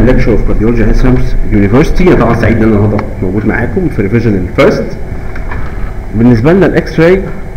الليكشر اوف كارديولوجي هيلث ساينس يونيفرستي انا طبعا سعيد ان انا النهارده موجود معاكم في ريفيجن الفيرست بالنسبه لنا الاكس راي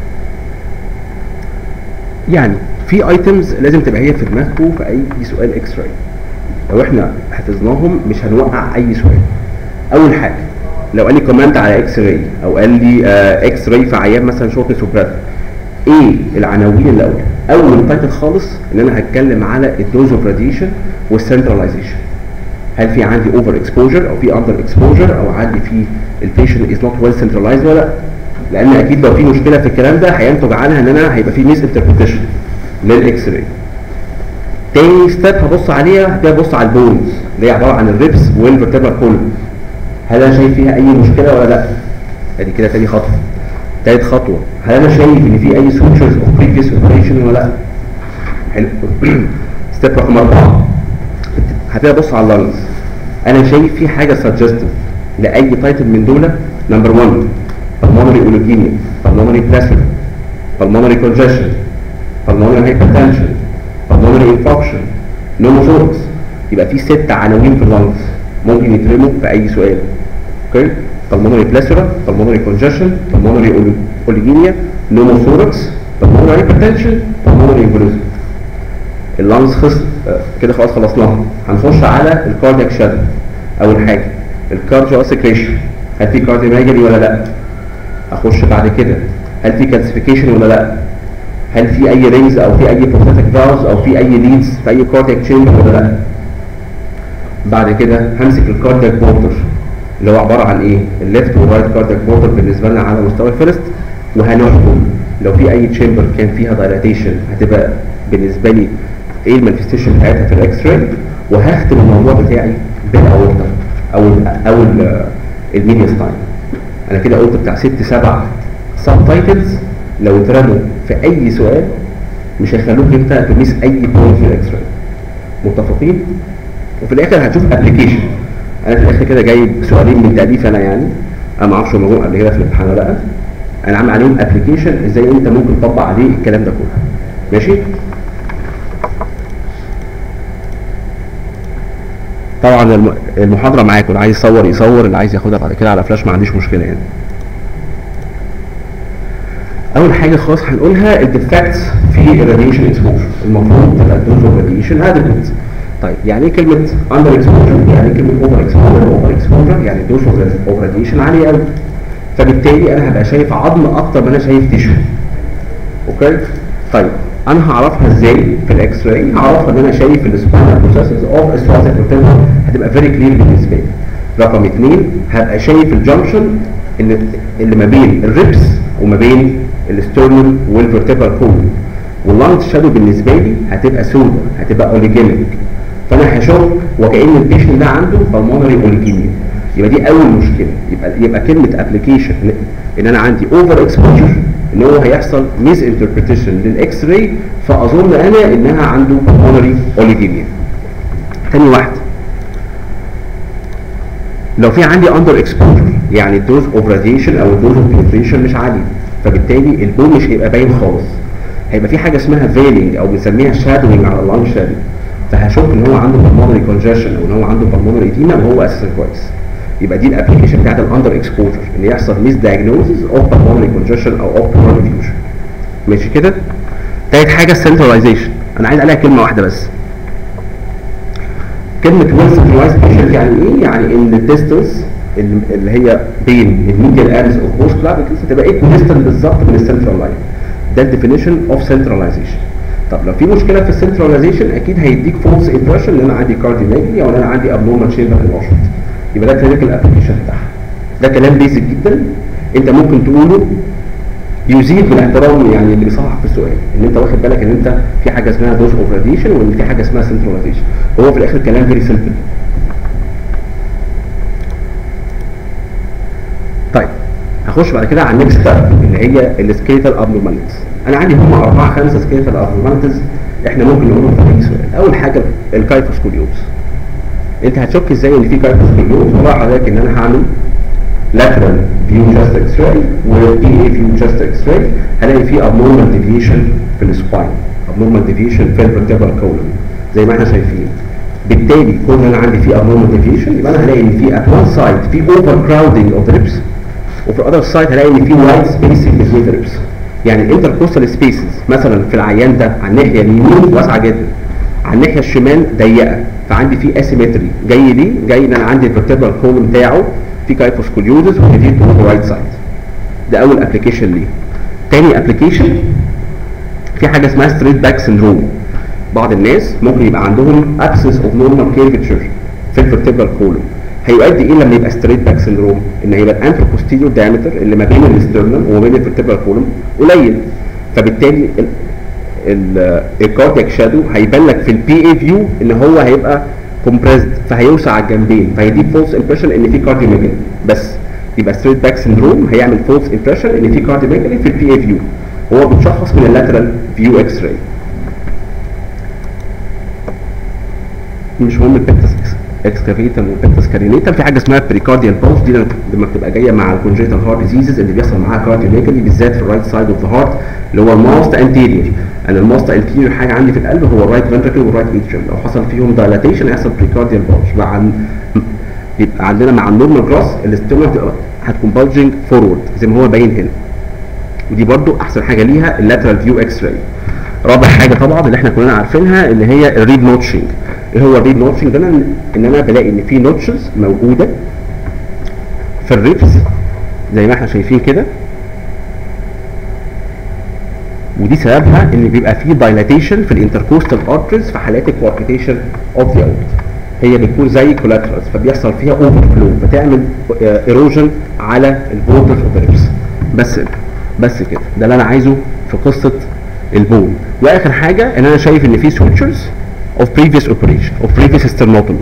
يعني في ايتمز لازم تبقى هي في دماغكم في اي سؤال اكس راي لو احنا حفظناهم مش هنوقع اي سؤال اول حاجه لو قال لي كومنت على اكس راي او قال لي آه اكس راي في عيان مثلا شورتنس اوف براث ايه العناوين اللي اقولها اول تايتل خالص ان انا هتكلم على الدوز اوف راديشن والسنتراليزيشن هل في عندي اوفر اكسبوجر او في اندر اكسبوجر او عندي في البيشنت از نوت ويل سنترلايزد ولا لا لان اكيد لو في مشكله في الكلام ده هينتج عنها ان انا هيبقى في ميس انتربريتيشن للاكس راي تاني ستيب هبص عليها هبتدي ابص على البونز اللي هي عباره عن الريبس والفرتبرال كولوم هل انا شايف فيها اي مشكله ولا لا ادي كده تاني خطوه تالت خطوه هل انا شايف ان في اي سوتشرز اوف بريفيوس اوبريشن ولا لا حلو ستيب رقم اربعه هبتدي ابص على اللانجز انا شايف في حاجه سجستيف لاي تايتل من دول نمبر 1 pulmonary اولوجينيا pulmonary pressure pulmonary congestion pulmonary hypertension pulmonary infarction pneumothorax يبقى في ست عناوين في اللانجز ممكن يترموا في اي سؤال اوكي pulmonary plethora pulmonary congestion pulmonary oligemia pneumothorax pulmonary hypertension pulmonary embolism اللانجز خلص كده خلاص خلصناها هنخش على الكاردياك شادو اول حاجه الكارديو سكريشن هل في كارديوميجالي ولا لا اخش بعد كده هل في كالسيفيكيشن ولا لا هل في اي رينجز او في اي بروستاتيك فالز او في اي ليدز في اي كاردياك تشامبر ولا لا بعد كده همسك الكاردياك بورتر اللي هو عباره عن ايه الليفت والرايت كاردياك بورتر بالنسبه لنا على مستوى الفيرست وهنحكم لو في اي تشامبر كان فيها دايلاتيشن هتبقى بالنسبه لي ايه المانيفستيشن بتاعتها في الاكس راي وهختم الموضوع بتاعي بالاورتا او ال او الميدياستاين انا كده قلت بتاع ست سبع سب تايتلز لو اترموا في اي سؤال مش هيخلوك انت تميس اي بوينت في الاكس راي متفقين وفي الاخر هتشوف ابلكيشن انا في الاخر كده جايب سؤالين من تاليف انا يعني انا ما اعرفش موجود قبل كده في الامتحان ولا لا انا عامل عليهم ابلكيشن ازاي انت ممكن تطبق عليه الكلام ده كله ماشي طبعا المحاضره معاكم اللي عايز يصور يصور اللي عايز ياخدها بعد كده على فلاش ما عنديش مشكله يعني اول حاجه خلاص هنقولها الديفكتس في الراديشن اكسبوجر المفروض تبقى الدوز اوف راديشن ادكويت طيب يعني ايه كلمه اندر اكسبوجر يعني ايه كلمه اوفر اكسبوجر اوفر اكسبوجر يعني الدوز اوف راديشن عاليه قوي فبالتالي انا هبقى شايف عظم اكتر ما انا شايف تيشو اوكي طيب انا هعرفها ازاي في الاكس راي هعرفها ان انا شايف السباينال بروسيسز اوف الثوراسيك روتيلا هتبقى فيري كلير بالنسبه لي رقم اثنين هبقى شايف الجنكشن اللي, اللي ما بين الريبس وما بين الاسترنال والفرتبرال كولون واللانج شادو بالنسبه لي هتبقى سودا هتبقى اوليجينيك فانا هشك وكان البيشنت ده عنده بالمونري اوليجيميا يبقى دي اول مشكله يبقى يبقى كلمه ابلكيشن ان انا عندي اوفر اكسبوجر ان هو هيحصل ميس انتربريتيشن للاكس راي فاظن انا انها عنده بالمونري اوليجيميا تاني واحده لو في عندي اندر اكسبوجر يعني الدوز اوف راديشن او الدوز اوف بنتريشن مش عالي فبالتالي البون مش هيبقى باين خالص هيبقى في حاجه اسمها فيلينج او بنسميها شادوينج على اللانج شادو فهشك ان هو عنده بالمونري كونجيشن او ان هو عنده بالمونري ايديما وهو اساسا كويس يبقى دي الابلكيشن بتاعت الاندر اكسبوجر ان يحصل ميس دايجنوزز اوف بالمونري كونجيشن او اوف بالمونري فيوجن ماشي كده تالت حاجه السنتراليزيشن انا عايز عليها كلمه واحده بس كلمه ويل سنتراليزد بيشنت يعني ايه يعني ان الديستنس اللي هي بين الميديال ارز اوف بوست كلافيكلز هتبقى ايكويديستنت بالظبط من السنترال لاين ده الديفينيشن اوف سنتراليزيشن طب لو في مشكله في السنتراليزيشن اكيد هيديك فولس امبريشن ان انا عندي كارديوميجلي او ان انا عندي ابنورمال شيمبر انوشمنت يبقى ده كلينيكال ابلكيشن بتاعها ده كلام بيزك جدا انت ممكن تقوله يزيد من احترام يعني اللي بيصحح في السؤال ان انت واخد بالك ان انت في حاجه اسمها دوز اوف راديشن وان في حاجه اسمها سنتراليزيشن هو في الاخر كلام فيري سمبل طيب هخش بعد كده على النكست ستيب اللي هي السكيلتال ابنورماليتيز انا عندي هم اربعه خمسه سكيلتال ابنورماليتيز احنا ممكن نقولهم في اي سؤال اول حاجه الكايفوسكوليوز انت هتشك ازاي ان في كايفوسكوليوز والله حضرتك ان انا هعمل lateral view chest x-ray و PA view chest x-ray هلاقي في abnormal deviation في السباين abnormal deviation في الvertebral column زي ما احنا شايفين بالتالي كون انا عندي في abnormal deviation يبقى انا هلاقي ان في at one side في over crowding of the ribs وفي الاذر سايد هلاقي ان في وايد سبيسنج between the ribs يعني الانتركوستال سبيسز مثلا في العيان ده على الناحيه اليمين واسعه جدا على الناحيه الشمال ضيقه فعندي في اسيمتري جاي ليه؟ جاي ان انا عندي الفرتبرال كولوم بتاعه في كايفوسكوليوزس ودي تو رايت سايد ده اول ابلكيشن ليه تاني ابلكيشن في حاجه اسمها ستريت باك سندروم بعض الناس ممكن يبقى عندهم ابسس اوف نورمال كيرفتشر في الفرتبرال كولوم هيؤدي ايه لما يبقى ستريت باك سندروم ان هيبقى الانتروبوستيريور دايمتر اللي ما بين الاسترنال وما بين الفرتبرال كولوم قليل فبالتالي الكاردياك شادو هيبان لك في البي اي فيو ان هو هيبقى كومبريسد فهيوسع على الجنبين فهيديك فولس امبريشن ان في كارديوميجالي بس يبقى ستريت باك سندروم هيعمل فولس امبريشن ان في كارديوميجالي في البي اي فيو هو بيتشخص من اللاترال فيو اكس راي مش مهم البنتس اكسكافيتم والبنتس كارينيتم في حاجه اسمها بريكارديال بولس دي لما بتبقى جايه مع الكونجيتال هارت ديزيزز اللي بيحصل معاها كارديوميجالي بالذات في الرايت سايد اوف ذا هارت اللي هو الماست انتيريور انا الماست انتيريور حاجه عندي في القلب هو الرايت فنتركل والرايت اتريوم لو حصل فيهم دايلاتيشن هيحصل بريكارديال بولس مع يبقى عندنا مع النورمال جراس الاستوما هتبقى هتكون بلجنج فورورد زي ما هو باين هنا ودي برضو احسن حاجه ليها اللاترال فيو اكس راي رابع حاجه طبعا اللي احنا كلنا عارفينها اللي هي الريد نوتشنج ايه هو الريد نوتشنج ده ان انا بلاقي ان في نوتشز موجوده في الريبس زي ما احنا شايفين كده ودي سببها ان بيبقى في دايلاتيشن في الانتركوستال ارترز في حالات الكواركيتيشن اوف ذا اوت هي بتكون زي كولاترالز فبيحصل فيها اوفر فلو فتعمل ايروجن على البوردر اوف ذا ريبس بس بس كده ده اللي انا عايزه في قصه البون واخر حاجه ان انا شايف ان في سوتشرز of previous operation of previous sternotomy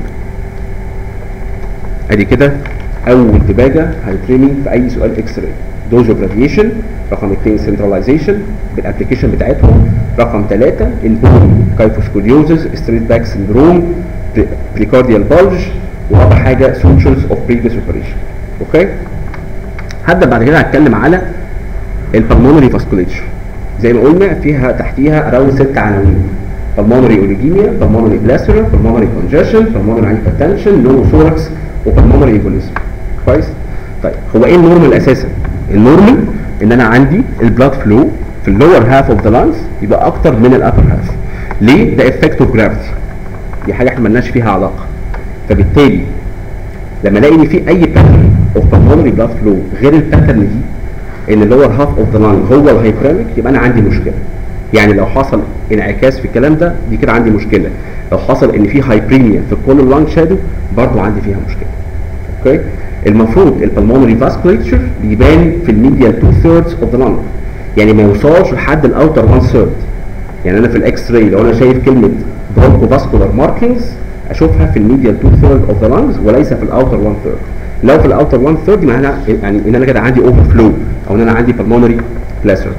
ادي كده اول دباجه هيترمي في اي سؤال اكس راي دوز اوف راديشن رقم 2 سنتراليزيشن بالابلكيشن بتاعتهم رقم 3 البون كايفوسكوليوزس ستريت باك سندروم بريكارديال بلج ورابع حاجه سوتشرز اوف بريفيوس اوبريشن اوكي هبدا بعد كده هتكلم على البلمونري فاسكوليتشر زي ما قلنا فيها تحتيها اراوند ست عناوين pulmonary اوليجيميا pulmonary glyceria pulmonary congestion pulmonary hypertension pneumothorax وpulmonary embolism كويس طيب هو ايه النورمال اساسا النورمال ان انا عندي البلاد فلو في اللور هاف اوف ذا لانجز يبقى اكتر من الابر هاف ليه ده افكت اوف جرافيتي دي حاجه احنا مالناش فيها علاقه فبالتالي لما الاقي ان في اي باترن اوف pulmonary blood flow غير الباترن دي ان اللور هاف اوف ذا لانج هو الهايبراميك يبقى انا عندي مشكله يعني لو حصل انعكاس في الكلام ده دي كده عندي مشكله لو حصل ان في هايبريميا في كل اللانج شادو برضو عندي فيها مشكله اوكي المفروض البلمونري فاسكوليتشر بيبان في الميديال 2 ثيردز اوف ذا لانج يعني ما يوصلش لحد الاوتر 1 ثيرد يعني انا في الاكس راي لو انا شايف كلمه برونكو فاسكولار ماركينجز اشوفها في الميديال 2 ثيرد اوف ذا لانجز وليس في الاوتر 1 ثيرد لو في الاوتر 1 ثيرد معناها يعني ان انا كده عندي اوفر فلو او ان انا عندي pulmonary placer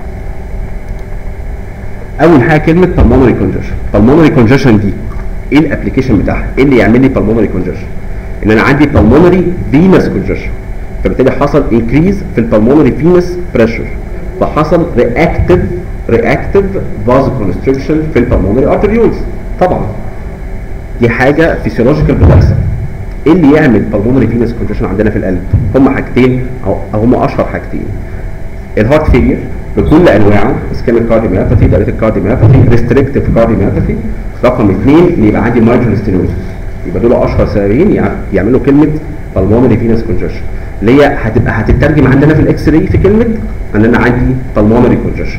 اول حاجه كلمه pulmonary congestion pulmonary congestion دي ايه الابلكيشن بتاعها ايه اللي يعمل لي pulmonary congestion ان انا عندي pulmonary venous congestion فبالتالي حصل increase في البلمونري venous pressure فحصل reactive reactive vasoconstriction في البلمونري arterioles طبعا دي حاجه فيسيولوجيكال بتحصل ايه اللي يعمل pulmonary venous congestion عندنا في القلب هم حاجتين او هم اشهر حاجتين الهارت فيلير بكل انواعه اسكيميك كارديوميوباثي دايريتك كارديوميوباثي ريستريكتيف كارديوميوباثي رقم اثنين ان يبقى عندي مايترال ستينوزس يبقى دول اشهر سببين يعملوا كلمه pulmonary venous congestion اللي هي هتبقى هتترجم عندنا في الاكس راي في كلمه ان انا عندي pulmonary congestion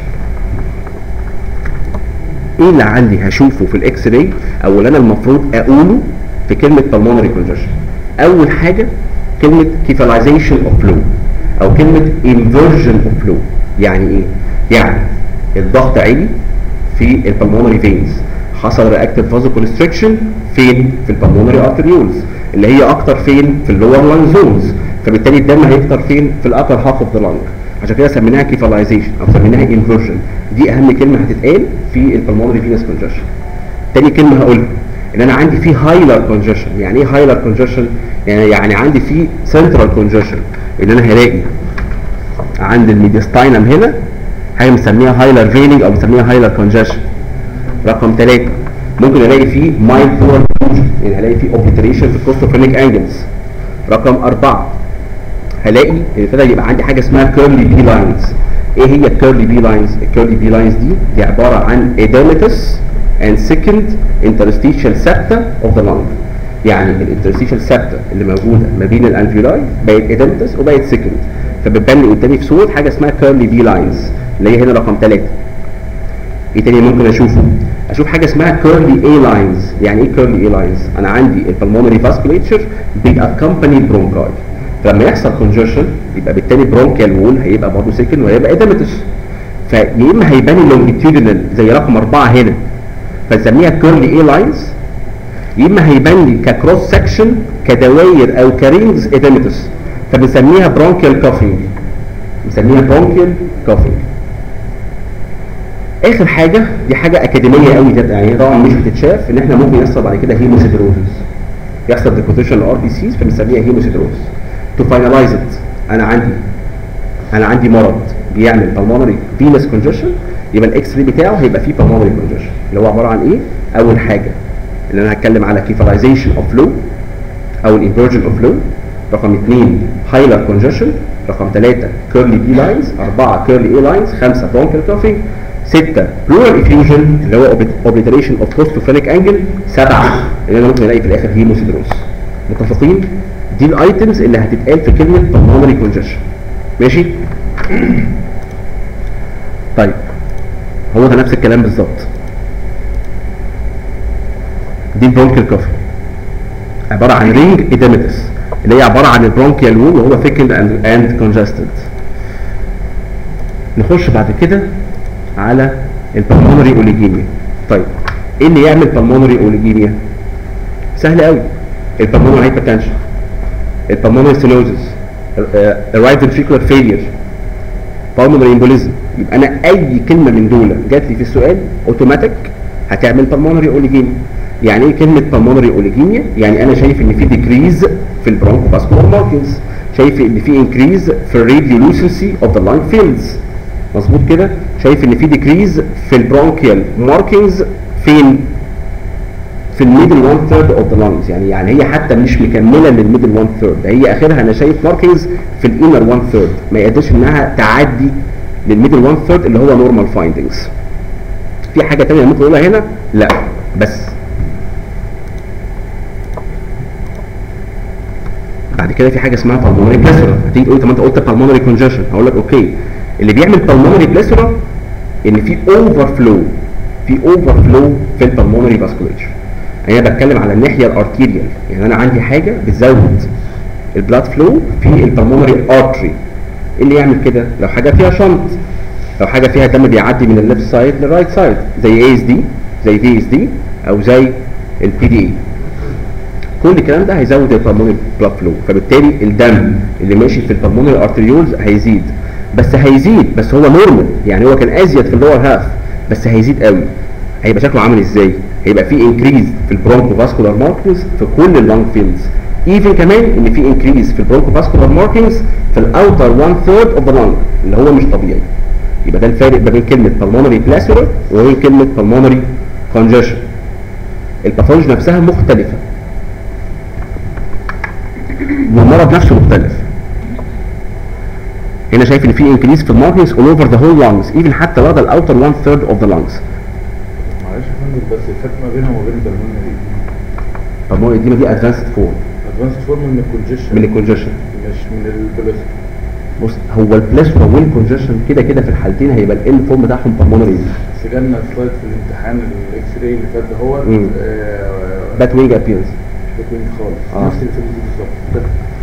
ايه اللي عندي هشوفه في الاكس راي او اللي انا المفروض اقوله في كلمه pulmonary congestion اول حاجه كلمه كيفاليزيشن اوف فلو او كلمه inversion اوف فلو يعني ايه يعني الضغط عالي في البلمونري فينز حصل رياكتيف فازو كونستريكشن فين في البلمونري ارتريولز اللي هي اكتر فين في اللور لانج زونز فبالتالي الدم هيكتر فين في الابر هاف اوف ذا لانج عشان كده سميناها كيفاليزيشن او سميناها انفرجن دي اهم كلمه هتتقال في البلمونري فينس كونجشن تاني كلمه هقولها ان انا عندي في هايلر كونجشن يعني ايه هايلر كونجشن يعني يعني عندي في سنترال كونجشن ان انا هلاقي عند الميديستاينم هنا حاجه بنسميها هايلر فيننج او بنسميها هايلر كونجشن رقم ثلاثة ممكن الاقي فيه مايل بلورال يعني هلاقي في اوبليتريشن في الكوستوفرينيك انجلز رقم أربعة هلاقي ان ابتدى يبقى عندي حاجه اسمها كيرلي بي لاينز ايه هي الكيرلي بي لاينز الكيرلي بي لاينز دي دي عباره عن ايديمتس and second interstitial septa of the lung يعني الانترستيشال سبتا اللي موجوده ما بين الالفيولاي بقت ايدنتس وبقت سكند فبتبان لي قدامي في صوره حاجه اسمها كيرلي بي لاينز اللي هي هنا رقم ثلاثه ايه تاني ممكن اشوفه؟ اشوف حاجه اسمها كيرلي اي لاينز يعني ايه كيرلي اي لاينز؟ انا عندي البلمونري فاسكوليتشر بيأكمباني برونكاي فلما يحصل كونجرشن يبقى بالتالي برونكيال وول هيبقى برضه سكن وهيبقى اديمتس فيا اما هيبان اللونجيتيودنال زي رقم اربعه هنا فنسميها كيرلي اي لاينز يا اما هيبان لي ككروس سكشن كدواير او كرينجز اديمتس فبنسميها برونكيال كافينج بنسميها برونكيال كافينج اخر حاجه دي حاجه اكاديميه قوي ده يعني طبعا مش بتتشاف ان احنا ممكن يحصل بعد كده هيموسيدروزس يحصل ديبوزيشن ار بي سيز فبنسميها هيموسيدروزس تو فاينلايز ات انا عندي انا عندي مرض بيعمل بالمونري فينس كونجيشن يبقى الاكس راي بتاعه هيبقى فيه بالمونري كونجيشن اللي هو عباره عن ايه؟ اول حاجه اللي انا هتكلم على كيفاليزيشن اوف فلو او الانفرجن اوف فلو رقم اثنين هايلر كونجيشن رقم ثلاثة كيرلي بي لاينز أربعة كيرلي اي لاينز خمسة برونكال كافينج ستة بلورال افيوجن اللي هو اوبليتريشن اوف كوستوفرينيك انجل سبعة اللي انا ممكن الاقي في الاخر هيموسيدروس متفقين؟ دي الايتمز اللي هتتقال في كلمة pulmonary congestion ماشي؟ طيب هو ده نفس الكلام بالظبط دي البرونكيال كافي عباره عن رينج ايديمتس اللي هي عباره عن البرونكيال وول وهو ثيكند اند اند كونجستد نخش بعد كده على البلمونري اوليجيميا طيب ايه اللي يعمل بالمونري اوليجيميا سهل قوي البلمونري هايبرتنشن البلمونري ستينوزس الرايت فنتريكولار فيلير بالمونري امبوليزم يبقى انا اي كلمه من دول جات لي في السؤال اوتوماتيك هتعمل بالمونري اوليجيميا يعني ايه كلمه بالمونري اوليجيميا يعني انا شايف ان في ديكريز في البرونكو فاسكولار ماركينز شايف ان في انكريز في الراديولوسنسي اوف ذا لانج فيلدز مظبوط كده شايف ان في ديكريز في البرونكيال ماركينز فين في الميدل 1 ثيرد اوف ذا لانجز يعني يعني هي حتى مش مكمله للميدل 1 ثيرد هي اخرها انا شايف ماركينز في الانر 1 ثيرد ما يقدرش انها تعدي للميدل 1 ثيرد اللي هو نورمال فايندنجز في حاجه ثانيه ممكن اقولها هنا لا بس بعد كده في حاجه اسمها بالمونري بلاسرا هتيجي تقول طب ما انت قلت بالمونري كونجيشن هقول لك اوكي اللي بيعمل بالمونري بلاسرا ان في اوفر فلو في اوفر فلو في البالمونري فاسكوليتشر انا بتكلم على الناحيه الارتيريال يعني انا عندي حاجه بتزود البلاد فلو في البالمونري ارتري ايه اللي يعمل كده لو حاجه فيها شنط لو حاجه فيها دم بيعدي من الليفت سايد للرايت سايد زي اي اس دي زي في اس دي او زي البي دي اي كل الكلام ده هيزود البلمونري بلاد فلو فبالتالي الدم اللي ماشي في البلمونري ارتريولز هيزيد بس هيزيد بس هو نورمال يعني هو كان ازيد في اللور هاف بس هيزيد قوي هيبقى شكله عامل ازاي هيبقى في انكريز في البرونكو فاسكولار ماركينز في كل اللانج فيلدز ايفن كمان ان في انكريز في البرونكو فاسكولار ماركينز في الاوتر 1 ثيرد اوف ذا لانج اللي هو مش طبيعي يبقى ده الفارق ما بين كلمه pulmonary placenta وما بين كلمه pulmonary congestion الباثولوجي نفسها مختلفه والمرض نفسه مختلف هنا شايف ان في انكريز في الماركينز all over the whole lungs even حتى بعد الاوتر 1 third of the lungs معلش يا فندم بس الفرق ما بينها وما بين البلمونري pulmonary edema دي advanced form ادفانس فورم من الكونجيشن من الكونجيشن مش من البلس بص هو البلاسما والكونجيشن كده كده في الحالتين هيبقى ال فورم بتاعهم pulmonary بس جالنا سلايد في الامتحان الاكس راي اللي فات ده هو مم. بات وينج ابيرنس مش بتوين خالص آه. نفس اللي فات دي بالظبط ده.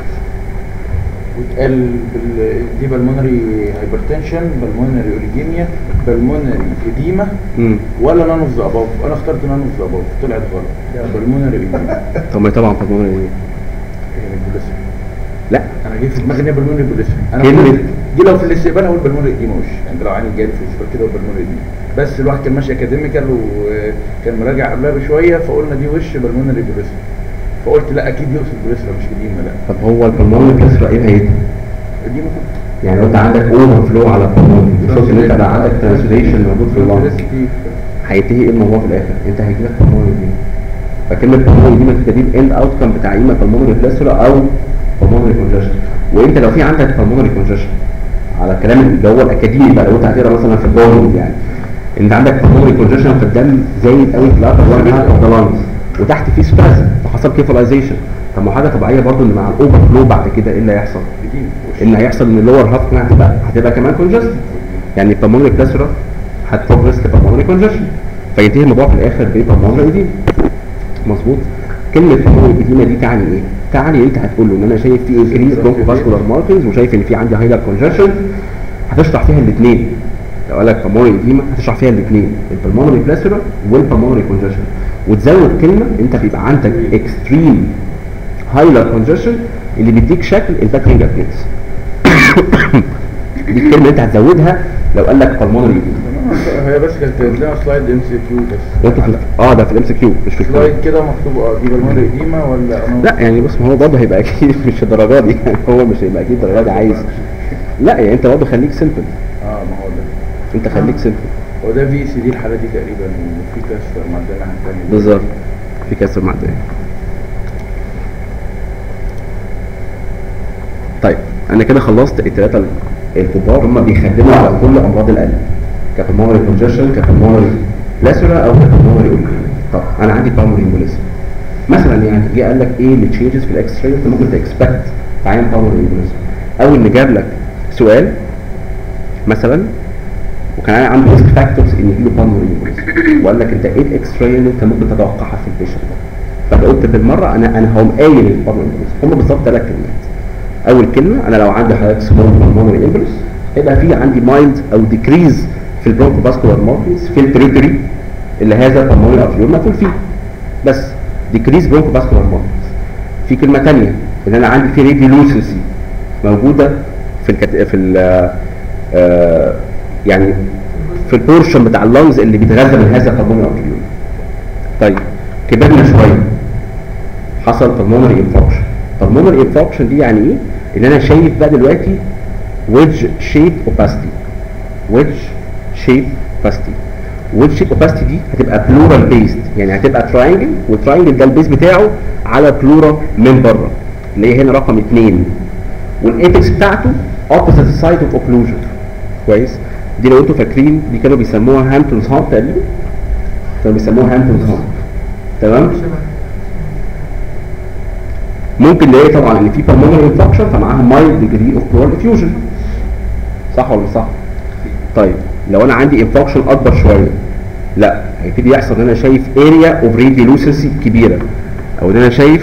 واتقال بال... دي بالمونري هايبرتنشن بالمونري اوليجيميا بالمونري اديما امم ولا نان اوف ذا اباف انا اخترت نان اوف ذا اباف طلعت غلط بالمونري اديما طب ما هي طبعا pulmonary edema. هي البوليسيا لا انا جه في دماغي ان هي بالمونري بوليسيا انا كلمة- قلت دي لو في الاستقبال هقول بالمونري اديما وش يعني لو عندي جاي في الاستقبال كده هقول بالمونري اديما بس الواحد كان ماشي اكاديميكال وكان مراجع قبلها بشويه فقلنا دي وش بالمونري بوليسيا فقلت لا اكيد يقصد بوليسيا مش اديما لا طب هو البلمونري بلاسما ايه هيدا اديما يعني لو انت عندك اوفر فلو على البلمونري بصوت ان انت بقى عندك ترانسليشن موجود في اللنج هينتهي ايه الموضوع في الاخر انت هيجيلك pulmonary edema فكلمه بالمونري ايديما في تدريب اند اوتكم بتاع اما بالمونري بلاسولا او بالمونري كونجشن وانت لو في عندك بالمونري كونجشن على الكلام اللي هو الاكاديمي بقى لو انت هتقرا مثلا في الجورنال يعني انت عندك بالمونري كونجشن في الدم زايد قوي في الابر وان هاف اوف ذا لانجز وتحت في سبازم فحصل كيفلايزيشن طب ما حاجه طبيعيه برضو ان مع الاوفر فلو بعد كده ايه اللي هيحصل؟ جديد ان هيحصل ان اللور هاف هتبقى هتبقى كمان كونجست يعني البلمونري بلاسرا هتبروجريس لبلمونري كونجشن فينتهي الموضوع في الاخر ببلمونري ايديما مظبوط كلمه بلمونري ايديما دي تعني ايه؟ تعني انت هتقول له ان انا شايف في انكريز برونكو فاسكولار ماركرز وشايف ان في عندي هايلر كونجشن هتشرح فيها الاثنين لو قال لك بلمونري ايديما هتشرح فيها الاثنين البلمونري بلاسرا والبلمونري كونجشن وتزود كلمه انت بيبقى عندك اكستريم هايلر كونجشن اللي بيديك شكل الباكينج ابنس دي الكلمه انت هتزودها لو قال لك بالمونري تمام هي بس كانت لها سلايد ام سي كيو بس ممكن في اه ده في الام سي كيو مش في سلايد الكلام كده مكتوب اه دي بالمونري قديمه ولا أنا- لا يعني بص ما هو برضه هيبقى اكيد مش الدرجه دي يعني هو مش هيبقى اكيد الدرجه دي عايز لا يعني انت برضه خليك سيمبل اه ما هو ده انت خليك سيمبل هو ده في سي دي الحاله دي تقريبا وفي كسر مع ده الناحيه الثانيه بالظبط في كسر معدني طيب انا كده خلصت الثلاثه الكبار هم بيخدموا على كل امراض القلب كابلمونري كونجشن كابلمونري لاسولا او كابلمونري اولي طب انا عندي بالمونري امبوليزم مثلا يعني جه قال لك ايه اللي تشينجز في الاكس راي انت ممكن تكسبكت في عين بالمونري امبوليزم او ان جاب لك سؤال مثلا وكان عنده ريسك فاكتورز ان يجيله بالمونري امبوليزم وقال لك انت ايه الاكس راي اللي انت ممكن تتوقعها في البيشنت ده فانا قلت بالمره انا انا هقوم قايل البالمونري امبوليزم هم بالظبط ثلاث كلمات اول كلمه انا لو عندي حضرتك سمول بالمونري امبوليس هيبقى في عندي مايلد او ديكريز في البرونكو فاسكولار ماركينز في التريتوري اللي هذا البلمونري ارتريول مقفول فيه بس ديكريز برونكو فاسكولار ماركينز في كلمه ثانيه ان انا عندي في ريديلوسنسي موجوده في الكت... في ال آه يعني في البورشن بتاع اللونز اللي بيتغذى من هذا البلمونري ارتريول طيب كبرنا شويه حصل pulmonary infarction pulmonary infarction دي يعني ايه ان انا شايف بقى دلوقتي wedge shape opacity wedge shape opacity wedge shape opacity دي هتبقى plural based يعني هتبقى triangle والتراينجل ده البيس بتاعه على plural من بره اللي هي هنا رقم اتنين والايبكس بتاعته opposite side of occlusion كويس دي لو انتوا فاكرين دي كانوا بيسموها هامتونز هامب تقريبا كانوا بيسموها هامتونز هامب تمام ممكن نلاقي طبعا ان في pulmonary infection فمعاها mild degree of pleural effusion صح ولا مش صح؟ طيب لو انا عندي infection اكبر شويه لا هيبتدي يحصل ان انا شايف area of radiolucency كبيره او ان انا شايف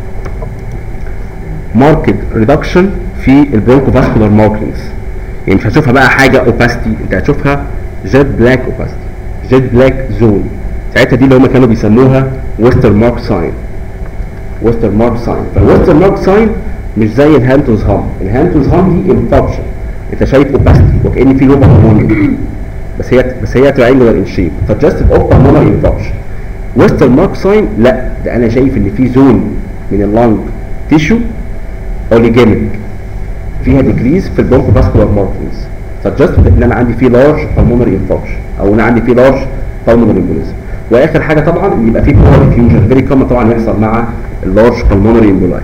marked reduction في البرونكوفاسكولار ماركينجز يعني مش هتشوفها بقى حاجه opacity انت هتشوفها جيت بلاك opacity جيت بلاك زون ساعتها دي اللي هم كانوا بيسموها ويستر مارك ساين ويستر مارك ساين فالويستر مارك ساين مش زي الهانتوز هام الهانتوز هام دي انفكشن انت شايف اوباستي وكان في لوبا هرموني بس هي بس هي تريانجلر ان شيب فجاست اوف بالمونري انفكشن ويستر مارك ساين لا ده انا شايف ان في زون من اللانج تيشو اوليجيميك فيها ديكريز في البرونكو فاسكولار ماركينز فجاست ان انا عندي فيه لارج بالمونري انفكشن او انا عندي فيه لارج بالمونري امبوليزم واخر حاجه طبعا ان يبقى فيه بلورال افيوجن فيري كومن طبعا يحصل مع اللارج بالمونري امبولاي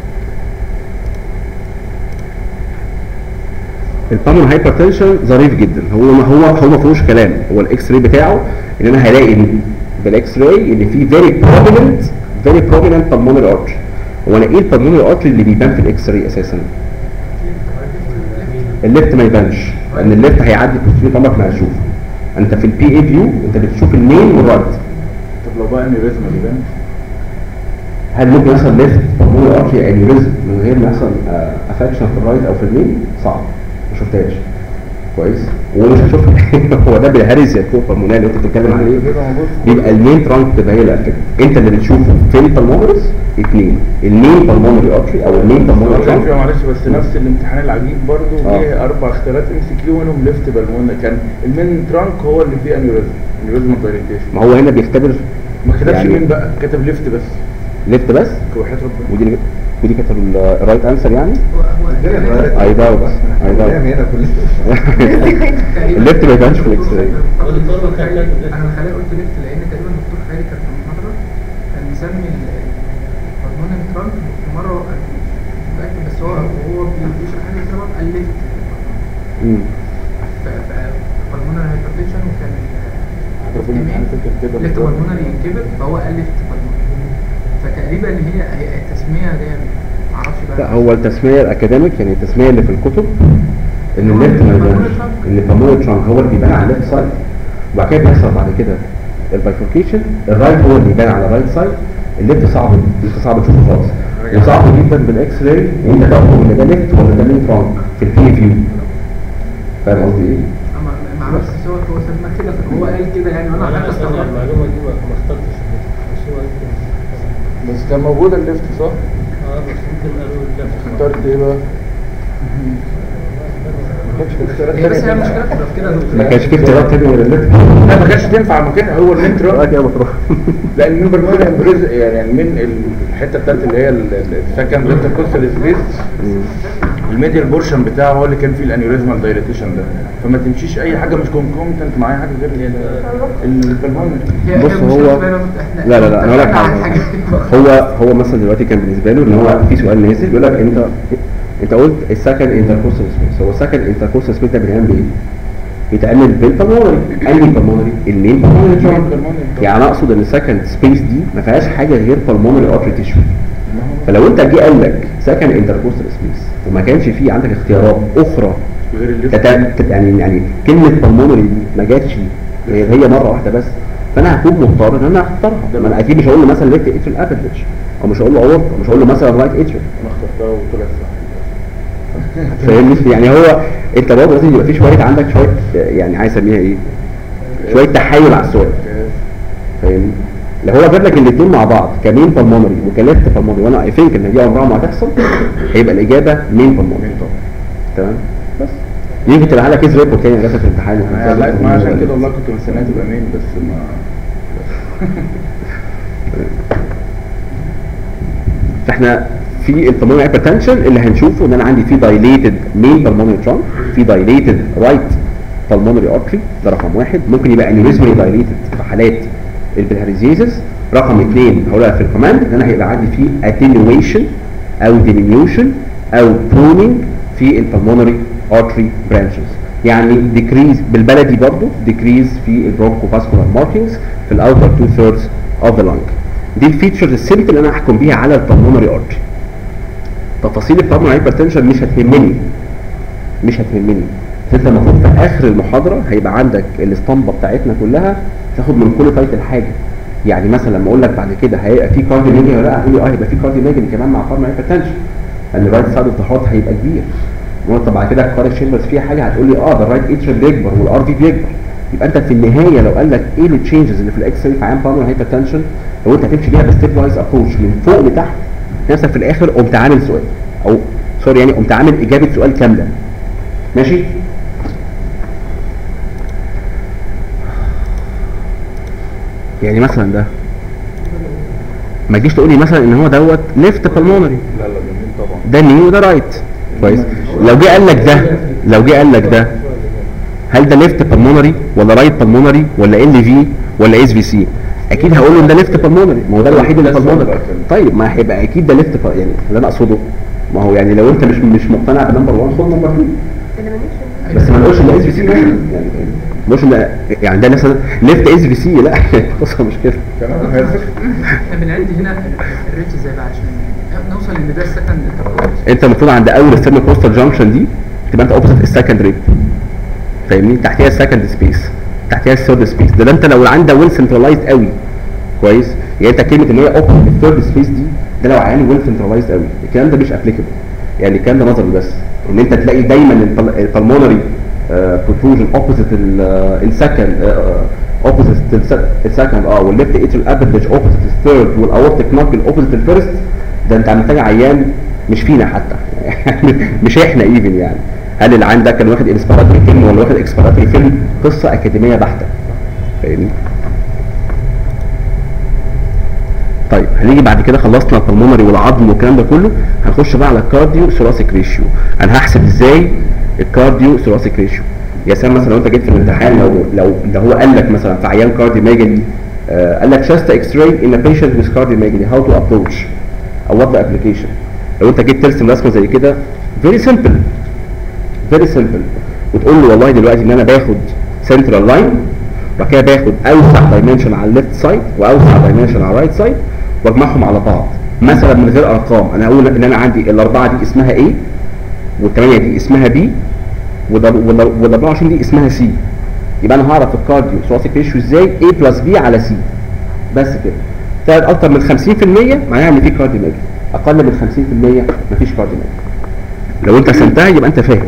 البالمون هايبرتنشن ظريف جدا هو هو هو ما فيهوش كلام هو الاكس راي بتاعه ان انا هلاقي إن بالاكس راي ان في فيري بروميننت فيري بروميننت بالمونري ارتري هو انا ايه البالمونري ارتري اللي بيبان في الاكس راي اساسا الليفت ما يبانش لان الليفت هيعدي بوستيريور عمرك ما هتشوفه انت في البي اي فيو انت بتشوف المين والرايت طب لو بقى انيوريزم بيبان هل ممكن يحصل ليفت بالمونري ارتري انيوريزم من غير ما يحصل افكشن في الرايت او في المين صعب ما شفتهاش كويس ومش هشوفها هو ده بالهرس يا بالمونري اللي انت بتتكلم عليه بيبقى موجود بيبقى المين ترانك تبقى هي الافكت انت اللي بتشوفه في البلمونرس اثنين المين بالمونري ارتري او المين بالمونري هو ترانك كان معلش بس نفس الامتحان العجيب برضه آه. فيه اربع اختيارات ام سي كيو منهم ليفت بالمون كان المين ترانك هو اللي فيه انيوريزم انيوريزم دايركتيشن ما هو هنا بيختبر ما كتبش يعني- مين بقى كتب ليفت بس ليفت بس وحياة ربنا ودي ودي كانت الرايت انسر يعني هو هو اي داوت اي داوت هنا كلنا الليفت ما يبانش في الاكس راي انا الخلايا قلت ليفت لان تقريبا الدكتور خالد كان في المحاضره كان بيسمي البلمونري ترانك مره وقال مش متاكد بس هو وهو بيشرح لنا السبب قال ليفت مم. بالمونري هايبرتنشن وكان عارف إن- عارف إنت كده ليفت بالظبط. بالمونري كبر فهو قال ليفت بالمونري فتقريبا هي هي التسميه جايه من معرفش بقى لا هو التسميه الاكاديميك يعني التسميه اللي في الكتب ان الليفت ما يبانش ان البامول ترانك هو اللي بيبان على الليفت سايد وبعد كده بيحصل بعد كده البايفوركيشن الرايت هو اللي بيبان على الرايت سايد الليفت صعب الليفت صعب تشوفه خالص وصعب جدا بالاكس راي ان انت تحكم ان ده ليفت ولا ده مين ترانك في البي فيو فاهم قصدي ايه؟ اما ما اعرفش بس هو هو سماه كده فهو قال كده يعني وانا انا حتى اصلا استغربت المعلومه دي ما ما اخترتش بس هو قال كده. بس كان موجود الليفت صح؟ اه بس يمكن قالوا اللفت اخترت ايه بقى؟ ما كانش في اختيارات هي بس هي تانية. المشكله في كده يا دكتور. ما كانش في اختيارات تانية غير الليفت لا ما كانش تنفع مكان هو الليفت اه كده بتروح لان من بالمونري امبريز يعني من الحته بتاعت اللي هي السكند انتركوستال سبيس الميديال بورشن بتاعه هو اللي كان فيه الانيوريزمال دايليتيشن ده فما تمشيش اي حاجه مش كونكومتنت معايا حاجه غير البلمونري هي- هي بص المشكلة هو في إن إحنا- لا لا لا انا اقول لك اتفقنا على حاجه حاجة. هو هو مثلا دلوقتي كان بالنسبه له ان هو في سؤال نازل بيقول لك انت انت قلت السكند انتركوستال سبيس هو السكند انتركوستال سبيس ده بيتعمل بايه؟ بيتعمل بالبلمونري انهي بالمونري؟ المين بالمونري ترانك يعني انا اقصد ان السكند سبيس دي ما فيهاش حاجه غير بالمونري ارتري تيشو فلو انت جه قال لك سكند انتركوستال سبيس وما كانش فيه عندك اختيارات اخرى غير الليفت تت- تت- يعني يعني كلمه بالمونري دي ما جاتش هي هي مره واحده بس فانا هكون مضطر ان انا اختارها ما انا اكيد مش هقول له مثلا ليفت اتريال ابيدج او مش هقول له اورتا مش هقول له مثلا رايت اتريال انا اخترتها وطلعت صح فاهمني يعني هو انت برضه لازم يبقى في شويه عندك شويه يعني عايز اسميها ايه شويه تحايل على السؤال فاهمني لو هو جاب لك الاثنين مع بعض كمين بالمونري وكليفت بالمونري وانا اي ثينك ان دي عمرها ما هتحصل هيبقى الاجابه مين بالمونري تمام بس يمكن تبقى لك كيس ريبورت تاني للاسف في الامتحان انا علقت معايا عشان كده والله كنت مستنيها تبقى مين بس ما فاحنا في البلمونري هايبرتنشن اللي هنشوفه ان انا عندي في دايليتد مين بالمونري ترانك في دايليتد رايت بالمونري ارتري ده رقم واحد ممكن يبقى انيوريزمالي دايليتد في حالات البلهاريزيزس رقم اثنين هقولها في الكوماند ان انا هيبقى عندي في attenuation او diminution او pruning في البلمونري ارتري برانشز يعني decrease بالبلدي برضه decrease في البرونكو فاسكولار ماركينجز في الاوتر تو ثيردز اوف ذا لانج دي الفيتشرز السيمبل اللي انا احكم بيها على البلمونري ارتري تفاصيل البلمونري هايبرتنشن مش هتهمني مش هتهمني انت المفروض في اخر المحاضره هيبقى عندك الاسطمبه بتاعتنا كلها تاخد من كل تايتل حاجه يعني مثلا لما اقول لك بعد كده هيبقى في كارديو ميجري ولا لا هتقول لي اه هيبقى في كارديو ميجري كمان مع بلمونري هايبرتنشن لان الرايت سايد اوف ذا هارت هيبقى كبير وانت بعد كده الكارد شيمبرز فيها حاجه هتقول لي اه ده الرايت اتريال بيكبر والار في بيكبر يبقى انت في النهايه لو قال لك ايه التشينجز اللي في الاكس راي في عيان بالمونري هايبرتنشن لو انت هتمشي بيها بستيب وايز ابروش من فوق لتحت نفسك في الاخر قمت عامل سؤال او سوري يعني قمت عامل اجابه سؤال كامله ماشي يعني مثلا ده ما تجيش تقول لي مثلا ان هو دوت ليفت بالمونري لا لا جميل طبعا ده ني وده رايت كويس لو جه قال لك ده لو جه قال لك ده هل ده ليفت بالمونري ولا رايت بالمونري ولا ال في ولا اس في سي اكيد هقول له ان ده ليفت بالمونري ما هو ده الوحيد اللي ده السؤال بالمونري بقى كده. طيب ما هيبقى اكيد ده ليفت يعني اللي انا اقصده ما هو يعني لو انت مش مش مقتنع بنمبر 1 خد نمبر 2 بس ما نقولش ان اس في سي مثلا يعني ما نقولش ان يعني ده مثلا ليفت اس في سي لا قصه مش كده كلام هادف احنا بنعد هنا الريتش ازاي بقى عشان نوصل ان ده السكند انت المفروض عند اول ستيرن كوستال جانكشن دي تبقى انت اوبوزيت السكند ريب فاهمني تحتها السكند سبيس تحتها الثيرد سبيس ده, ده انت لو العين ده ويل سنترلايزد قوي كويس يعني انت كلمه ان هي اوبوزيت الثيرد سبيس دي ده لو عيان ويل سنترلايزد قوي الكلام ده مش ابليكابل يعني الكلام ده نظري بس ان انت تلاقي دايما البلمونري بروتروجن اوبوزيت السكند اوبوزيت السكند اه والليفت اتريال ابيدج اوبوزيت الثيرد والاورتيك نوكل اوبوزيت الفيرست ده انت محتاج عيان مش فينا حتى مش احنا ايفن يعني هل العيان ده كان واخد انسبيراتوري فيلم ولا واخد اكسبيراتوري فيلم قصه اكاديميه بحته فاهمني طيب هنيجي بعد كده خلصنا البلمونري والعظم والكلام ده كله هنخش بقى على الكارديو ثوراسيك ريشيو انا هحسب ازاي الكارديو ثوراسيك ريشيو يا سلام مثلا لو انت جيت في الامتحان لو لو ده هو قال لك مثلا في عيان كارديو ميجالي آه قال لك chest x-ray in a patient with cardiomegaly how to approach او what the application لو انت جيت ترسم رسمه زي كده very simple very simple وتقول له والله دلوقتي ان انا باخد central line وبعد كده باخد اوسع دايمنشن على الليفت سايد واوسع دايمنشن على الرايت سايد واجمعهم على بعض مثلا من غير ارقام انا اقول ان انا عندي الاربعه دي اسمها A والثمانيه دي اسمها B وال 24 دي اسمها C يبقى انا هعرف الكارديو ثوراسيك ريشيو ازاي A بلس B على C بس كده طلعت اكتر من 50% معناها ان في كارديو ماجي اقل من 50% مفيش كارديو ماجي لو انت قسمتها يبقى انت فاهم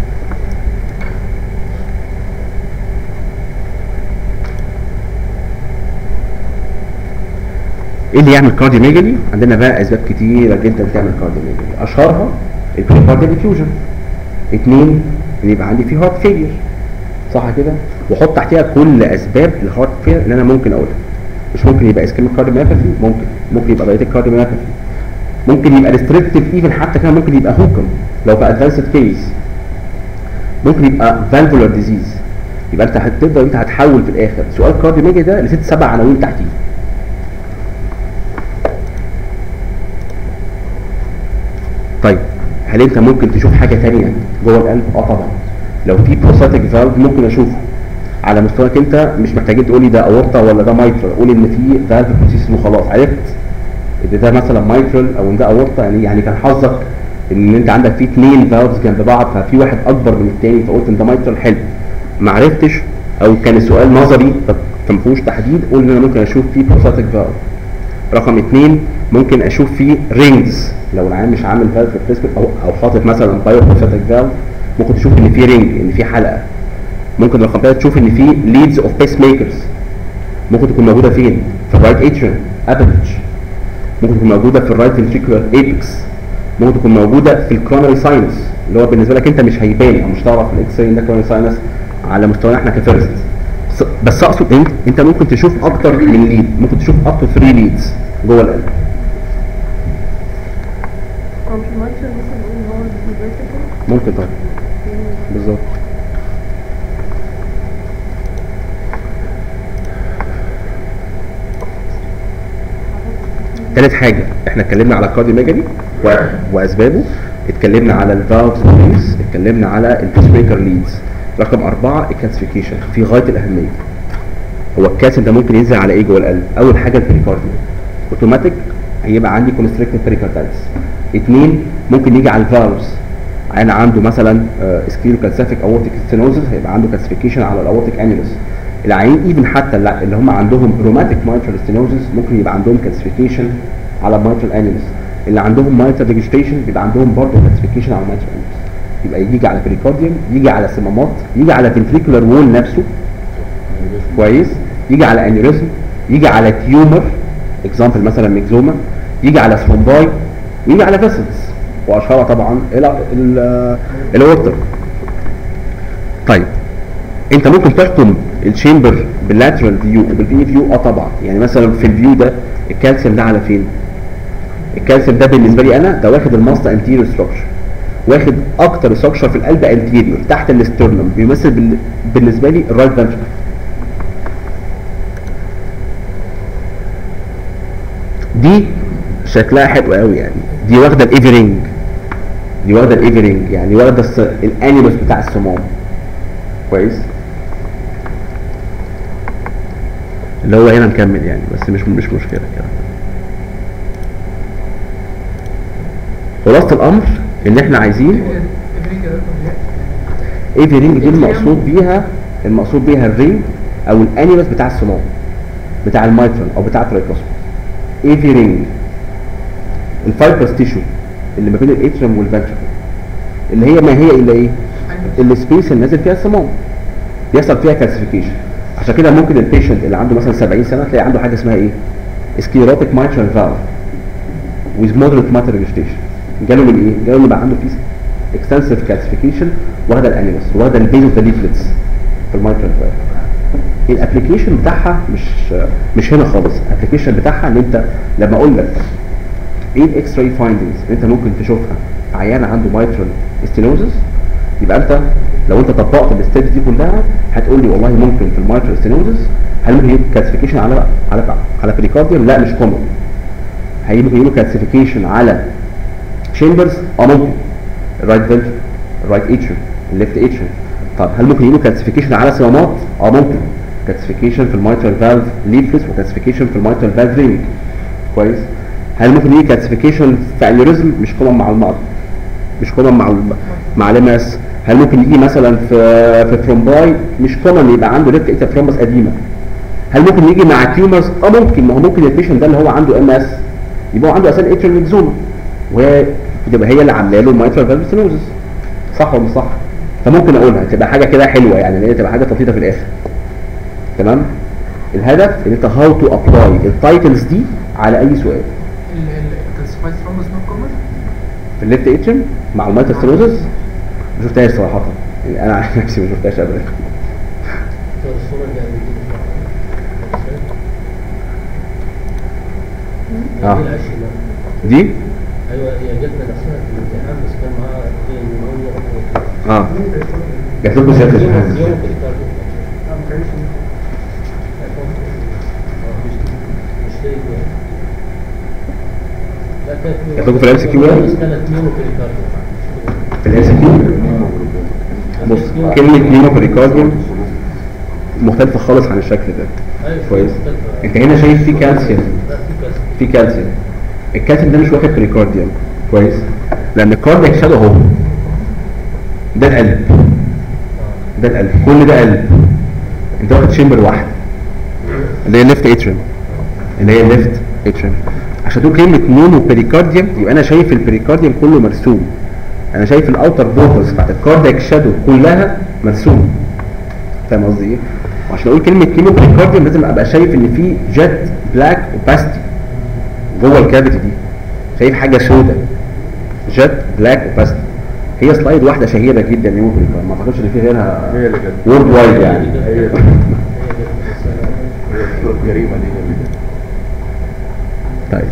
ايه اللي يعمل كارديوميجالي عندنا بقى اسباب كتيره جدا تعمل كارديوميجالي اشهرها البريكارديال فيوجن اتنين ان يبقى عندي في هارت فيلير صح كده واحط تحتها كل اسباب الهارت فيلير اللي انا ممكن اقولها مش ممكن يبقى اسكيميك كارديوميوباثي ممكن ممكن يبقى دايتيك كارديوميوباثي ممكن يبقى ريستريكتيف ايفن حتى كمان ممكن يبقى هوكم لو في ادفانسد كيس ممكن يبقى فالفولار ديزيز يبقى انت هتقدر انت هتحول في الاخر سؤال كارديوميجالي ده لست سبع عناوين تحتيه طيب هل انت ممكن تشوف حاجه ثانيه جوه القلب اه طبعا لو في بروستاتيك فالف ممكن اشوفه على مستواك انت مش محتاجين تقولي ده اورطه ولا ده مايترال قول ان في فالف بروسيس وخلاص عرفت ان ده مثلا مايترال او ان ده اورطه يعني يعني كان حظك ان انت عندك في اثنين فالفز جنب بعض ففي واحد اكبر من الثاني فقلت ان ده مايترال حلو ما عرفتش او كان السؤال نظري فما فيهوش تحديد قول ان انا ممكن اشوف فيه بروستاتيك فالف رقم اثنين ممكن اشوف فيه رينجز لو العيان مش عامل فالف ريبليسمنت او او حاطط مثلا بايو بروستاتيك فالف ممكن تشوف ان في رينج ان في حلقه ممكن رقم ثلاثه تشوف ان في ليدز اوف بيس ميكرز ممكن تكون موجوده فين؟ في الرايت اتريوم ابيتش ممكن تكون موجوده في الرايت فنتريكولار ايبكس ممكن تكون موجوده في الكرونري ساينس اللي هو بالنسبه لك انت مش هيبان او مش تعرف الاكس راي ده كرونري ساينس على مستوانا احنا كفيرست بس اقصد انت انت ممكن تشوف اكتر من ليد ممكن تشوف اب تو 3 ليدز جوه القلب هو مش الماتش مثلا نقول ان هو الفيرتيكال ممكن طبعا بالظبط تالت حاجة احنا اتكلمنا على الكارديوميجالي و... واسبابه اتكلمنا على الفالفز والليدز اتكلمنا على البيسميكر ليدز رقم أربعة الكالسيفيكيشن في غاية الأهمية هو الكالسيوم ده ممكن ينزل على ايه جوه القلب أول حاجة البريكارديوم اوتوماتيك هيبقى عندي كونستريكتيف بريكاردايتس اثنين ممكن يجي على الفالفز انا عنده مثلا سكليرو كالسيفيك اورتيك ستينوزس هيبقى عنده كالسيفيكيشن على الاورتيك انيلوس العيين ايفن حتى لا- اللي هم عندهم روماتيك مايترال ستينوزس ممكن يبقى عندهم كالسيفيكيشن على المايترال انيلوس اللي عندهم مايترال ديجيتيشن بيبقى عندهم برضه كالسيفيكيشن على المايترال انيلوس يبقى يجي على بريكارديوم يجي على صمامات يجي على فنتريكولار وول نفسه كويس يجي على انيوريزم يجي على تيومر اكزامبل مثلا ميكزوما يجي على ثرومباي ويجي على فيسلز واشهرها طبعا الاورتر طيب انت ممكن تحكم الشامبر باللاترال فيو وبالبي فيو اه طبعا يعني مثلا في الفيو ده الكالسيوم ده على فين الكالسيوم ده بالنسبه لي انا ده واخد الماست انتيريور ستراكشر واخد اكتر ستراكشر في القلب انتيريور تحت الاسترنم بيمثل بال... بالنسبه لي الرايت فنتركل دي شكلها حلو قوي يعني دي واخده الايفرينج دي واخده الايفرينج يعني واخده الس- الانيموس بتاع الصمام كويس اللي هو هنا مكمل يعني بس مش مش مشكله يعني خلاصه الامر ان احنا عايزين ايفرينج دي المقصود بيها المقصود بيها الرينج او الانيموس بتاع الصمام بتاع المايترال او بتاع الترايكوسموس ايفي رينج الفايبرس تيشو اللي ما بين الاتريوم والفنتركل اللي هي ما هي الا ايه السبيس اللي نازل فيها الصمام بيحصل فيها كالسيفيكيشن عشان كده ممكن البيشنت اللي عنده مثلا 70 سنه تلاقي عنده حاجه اسمها ايه سكليروتيك مايترال فالف with moderate matter vegetation جاله من ايه؟ جاله من بقى عنده فيه extensive calcification واخده الانيموس واخده البيز اوف ذا ليفلتس في المايترال فالف الابلكيشن بتاعها مش مش هنا خالص الابلكيشن بتاعها ان انت لما اقول لك ايه الاكس راي فايندنجز اللي انت ممكن تشوفها عيان عنده مايترال ستينوزس يبقى انت لو انت طبقت الستيبس دي كلها هتقول لي والله ممكن في المايترال ستينوزس هل ممكن يجيب كلاسيفيكيشن على على على بريكارديوم لا مش كومن هيجيب ممكن يجيب كلاسيفيكيشن على تشامبرز اه ممكن الرايت فنتر الرايت اتشر الليفت اتشر طب هل ممكن يجيبوا كلاسيفيكيشن على صمامات اه ممكن كلاسيفيكيشن في المايترال فالف ليفلس وكلاسيفيكيشن في المايترال فالف رينج كويس هل ممكن يجي كلاسيفيكيشن في انيوريزم مش كومن مع المرض مش كومن مع ال- مع الاماس هل ممكن يجي مثلا في في ترومباي مش كومن يبقى عنده ليفت ايتا ترومبس قديمه هل ممكن يجي مع تيومرز اه ممكن ما هو ممكن البيشنت ده اللي هو عنده ام اس يبقى هو عنده اساسا اتريال ميكزوما وهي تبقى هي اللي عامله له المايترال فالف ستينوزس صح ولا مش صح فممكن اقولها تبقى حاجه كده حلوه يعني ان هي تبقى حاجه لطيفه في الاخر تمام الهدف ان انت هاو تو ابلاي التايتلز دي على اي سؤال الكلاسيفايد ثرومبس نوت كومن في الليفت اتشن مع المايترال ستينوزس ما شفتهاش صراحه يعني انا عن نفسي ما شفتهاش ابدا الصورة اللي آه. دي العشرين دي ايوه هي جاتنا نفسها في الامتحان بس كان معاها زي النمونيا اه جات لكم سيره الامتحان يوم بريكارديوم لا ما كانش مش هي لا كانت جات لكم في الام سي كيو بس كانت نيورو بريكارديوم في الام سي كيو بص كلمه نيمو بريكارديوم مختلفه خالص عن الشكل ده أيوة، كويس مختلفة. انت هنا شايف في كالسيوم لا في كذا في كالسيوم الكالسيوم ده مش واخد بريكارديوم كويس لان الكاردياك شادو اهو ده القلب ده القلب كل ده قلب انت واخد شمبر واحد اللي هي الليفت اتريم اللي هي الليفت اتريم عشان تقول كلمه نونو بريكارديوم يبقى انا شايف البريكارديوم كله مرسوم انا شايف الاوتر بوردرز بتاعت الكاردياك شادو كلها مرسوم فاهم قصدي ايه؟ وعشان اقول كلمه نيمو بريكارديوم لازم ابقى شايف ان في جت بلاك اوباستي جوه الكافيتي دي شايف حاجه سوداء جت بلاك اوباستي هي سلايد واحده شهيره جدا نيمو بريكارديوم ما اعتقدش ان في غيرها هي اللي كانت وورد وايد يعني هي هي هي الصورة الجريمه دي هي اللي كانت طيب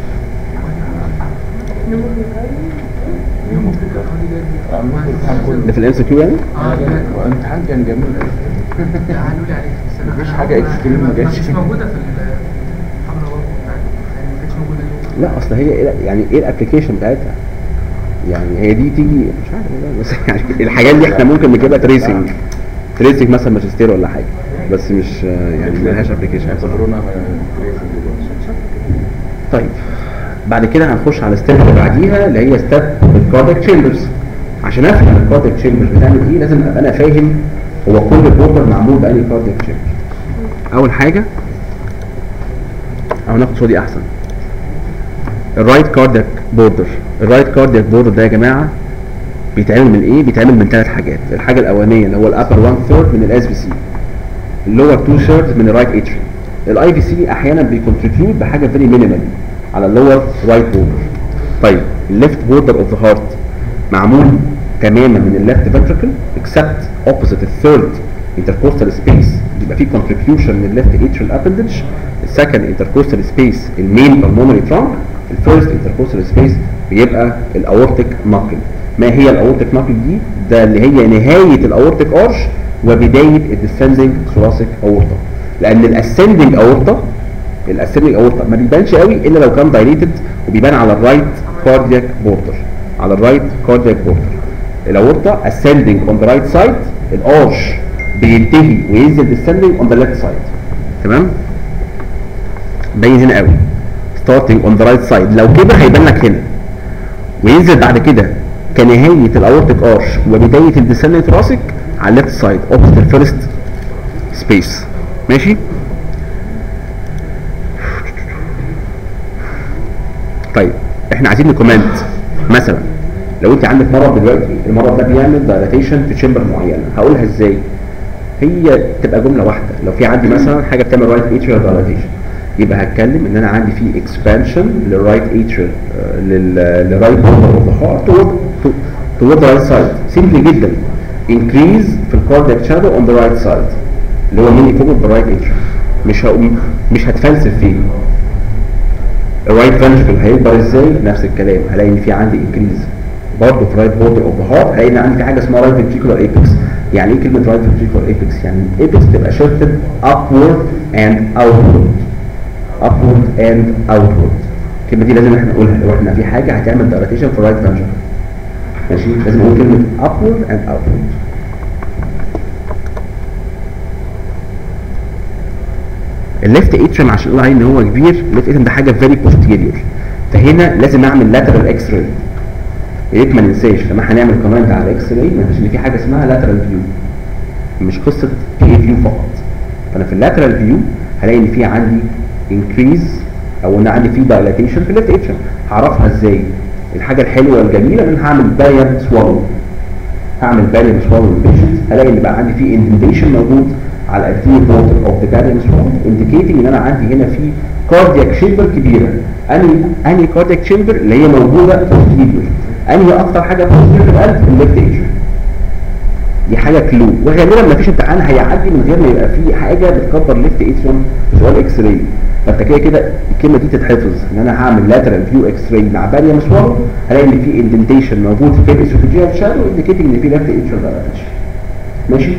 يوم الامتحان ده في الام سي كيو يعني اه دي جت. الامتحان كان جميل قالوا لي عليها بس أنا- مفيش أنا- حاجة أنا- extreme ما ما جاتش. كانتش موجوده في الحمله برضه بتاعتي. يعني ما كانتش موجوده اليوم لا اصل هي إيه- يعني ايه الابلكيشن بتاعتها يعني هي دي تيجي مش عارف والله، بس يعني الحاجات دي احنا ممكن نجيبها تريسنج تريسنج مثلا ماجستير ولا حاجه بس مش آه، يعني ملهاش ابلكيشن اعتبرونا طيب بعد كده هنخش على الستيب اللي بعديها اللي هي ستيب الكاردياك تشامبرز عشان افهم الكاردياك تشامبرز بتعمل ايه لازم ابقى انا فاهم هو كل بورتر معمول بأنهي كاردياك تشامبر اول حاجه او ناخد صوره دي احسن الرايت كاردياك بوردر الرايت كاردياك بوردر ده يا جماعه بيتعمل من ايه بيتعمل من ثلاث حاجات الحاجه الاولانيه اللي هو الابر 1 ثيرد من الاس بي سي اللور 2 ثيرد من الرايت اتريوم الاي في سي احيانا بيكونتريبيوت بحاجه فيري مينيمال على اللور رايت بوردر طيب الليفت بوردر اوف ذا هارت معمول تماما من الليفت فنتركل اكسبت اوبوزيت الثيرد intercostal سبيس بيبقى فيه contribution من الليفت اتريال appendage السكند intercostal سبيس المين pulmonary trunk الفيرست intercostal سبيس بيبقى الاورتيك ناكل ما هي الاورتيك ناكل دي ده اللي هي نهايه الاورتيك ارش وبدايه الديسندنج ثوراسيك اورتا لان الاسندنج اورتا الاسندنج اورتا ما بيبانش قوي الا لو كان دايليتد وبيبان على الرايت كاردياك بوردر على الرايت كاردياك بوردر الاورتا ascending on the right side الارش بينتهي وينزل descending on the left side تمام باين هنا قوي starting on the right side لو كده هيبان لك هنا وينزل بعد كده كنهاية الاورتيك ارش وبداية الديسندنت راسك على الليفت سايد اوبوزيت الفيرست سبيس ماشي طيب احنا عايزين نكومنت مثلا لو انت عندك مرض دلوقتي المرض ده بيعمل دايلاتيشن في تشامبر معينه هقولها ازاي هي تبقى جمله واحده لو في عندي مثلا حاجه بتعمل رايت اتريال دايلاتيشن يبقى هتكلم ان انا عندي في اكسبانشن للرايت اتريال للرايت بوردر اوف ذا هارت toward the right side سيمبلي جدا increase في الكاردياك شادو on the right side اللي هو مين فوق الرايت اتريال مش هقوم مش هتفلسف فيه الرايت فنتركل هيكبر ازاي نفس الكلام هلاقي ان في عندي انكريز برضه في رايت بوردر اوف ذا هارت هلاقي ان عندي في حاجه اسمها رايت فنتريكولار ايبكس يعني ايه كلمه رايت فنتريكولار ايبكس يعني الايبكس تبقى شيفتد upward and outward upward and outward الكلمه دي لازم احنا نقولها لو احنا في حاجه هتعمل دايلاتيشن في الرايت فنتريكل ماشي لازم اقول كلمه upward and outward الليفت اتريم عشان اقول عليه ان هو كبير الليفت اتريم ده حاجه فيري posterior فهنا لازم اعمل lateral اكس راي يا ريت ما ننساش لما هنعمل كومنت على اكس راي ما ننساش ان في حاجه اسمها lateral فيو مش قصه بي فيو فقط فانا في اللاترال فيو هلاقي ان في عندي انكريز او ان عندي في دايلاتيشن في الليفت اتريم هعرفها ازاي الحاجه الحلوه والجميله ان انا هعمل باريم سوالو هعمل باريم سوالو للبيشنت هلاقي ان بقى عندي في اندنتيشن موجود على الانتيريور بورتر اوف ذا باريم سوالو انديكيتنج ان انا عندي هنا في كاردياك شيمبر كبيره انهي انهي كاردياك شيمبر اللي هي موجوده بوستيريور انهي اكتر حاجه بوستيريور في القلب الليفت اتريم دي حاجه كلو وغالبا ما فيش امتحان هيعدي من غير ما يبقى في حاجه بتكبر ليفت اتريوم في سؤال اكس راي فانت كده كده الكلمه دي تتحفظ ان انا هعمل لاترال فيو اكس راي مع باريوم سوالو هلاقي ان في اندنتيشن موجود في الاسوفيجيال شادو انديكيتنج ان في ليفت اتريوم دايلاتيشن ماشي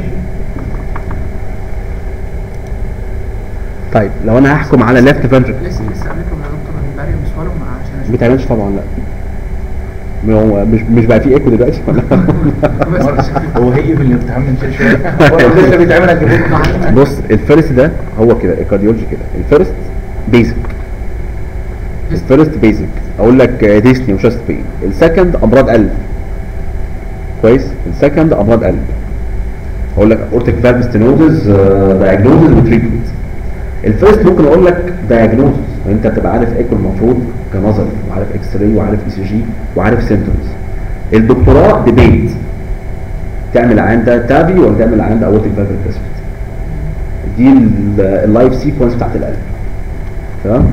طيب لو انا هحكم على ليفت فنتركل لسه لسه قابلكم يا دكتور من باريوم سوالو مع عشان ما اشوف بيتعملش طبعا لا هو مش مش بقى في ايكو دلوقتي ولا هو هي في الامتحان من شويه شويه هو لسه بيتعمل هجيبه بص الفيرست ده هو كده الكارديولوجي كده الفيرست بيزك الفيرست بيزك اقول لك ديسني وشاست بين السكند امراض قلب كويس السكند امراض قلب اقول لك اورتيك فالف ستينوزز دايجنوزز وتريتمنت الفيرست ممكن اقول لك دايجنوزز وانت تبقى عارف ايه المفروض كنظر وعارف اكس راي وعارف اي سي جي وعارف سيمتومز الدكتوراه ديبيت تعمل عند ده تابي ولا تعمل عند اورتيك فالف ريبليسمنت دي ال- اللايف سيكونس بتاعت القلب تمام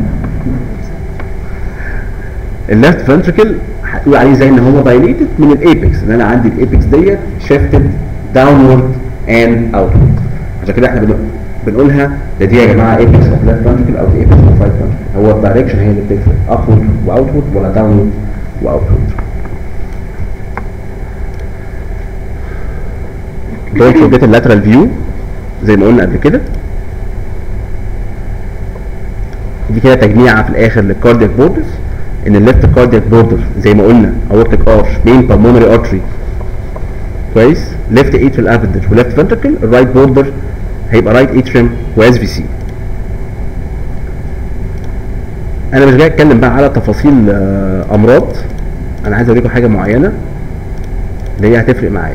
الليفت فنتركل هتقول عليه زي ان هو دايليتد من الايبكس ان انا عندي الايبكس ديت شيفتد داونورد اند اوتورد عشان كده احنا بنقول بنقولها ده دي يا جماعه ايبكس اوف ليفت فنتركل او دي ايبكس اوف رايت فنتركل هو الدايركشن هي اللي بتفرق ابورد واوتورد ولا داونورد واوتورد دول شدات اللاترال فيو زي ما قلنا قبل كده دي كده تجميعه في الاخر للكاردياك بوردرز ان الليفت كاردياك بوردر زي ما قلنا اورتيك ارش مين بالمونري ارتري كويس ليفت اتريال ابندج وليفت فنتركل الرايت بوردر هيبقى رايت اتريم واس في سي انا مش جاي اتكلم بقى على تفاصيل آه، امراض انا عايز اوريكم حاجه معينه اللي هي هتفرق معايا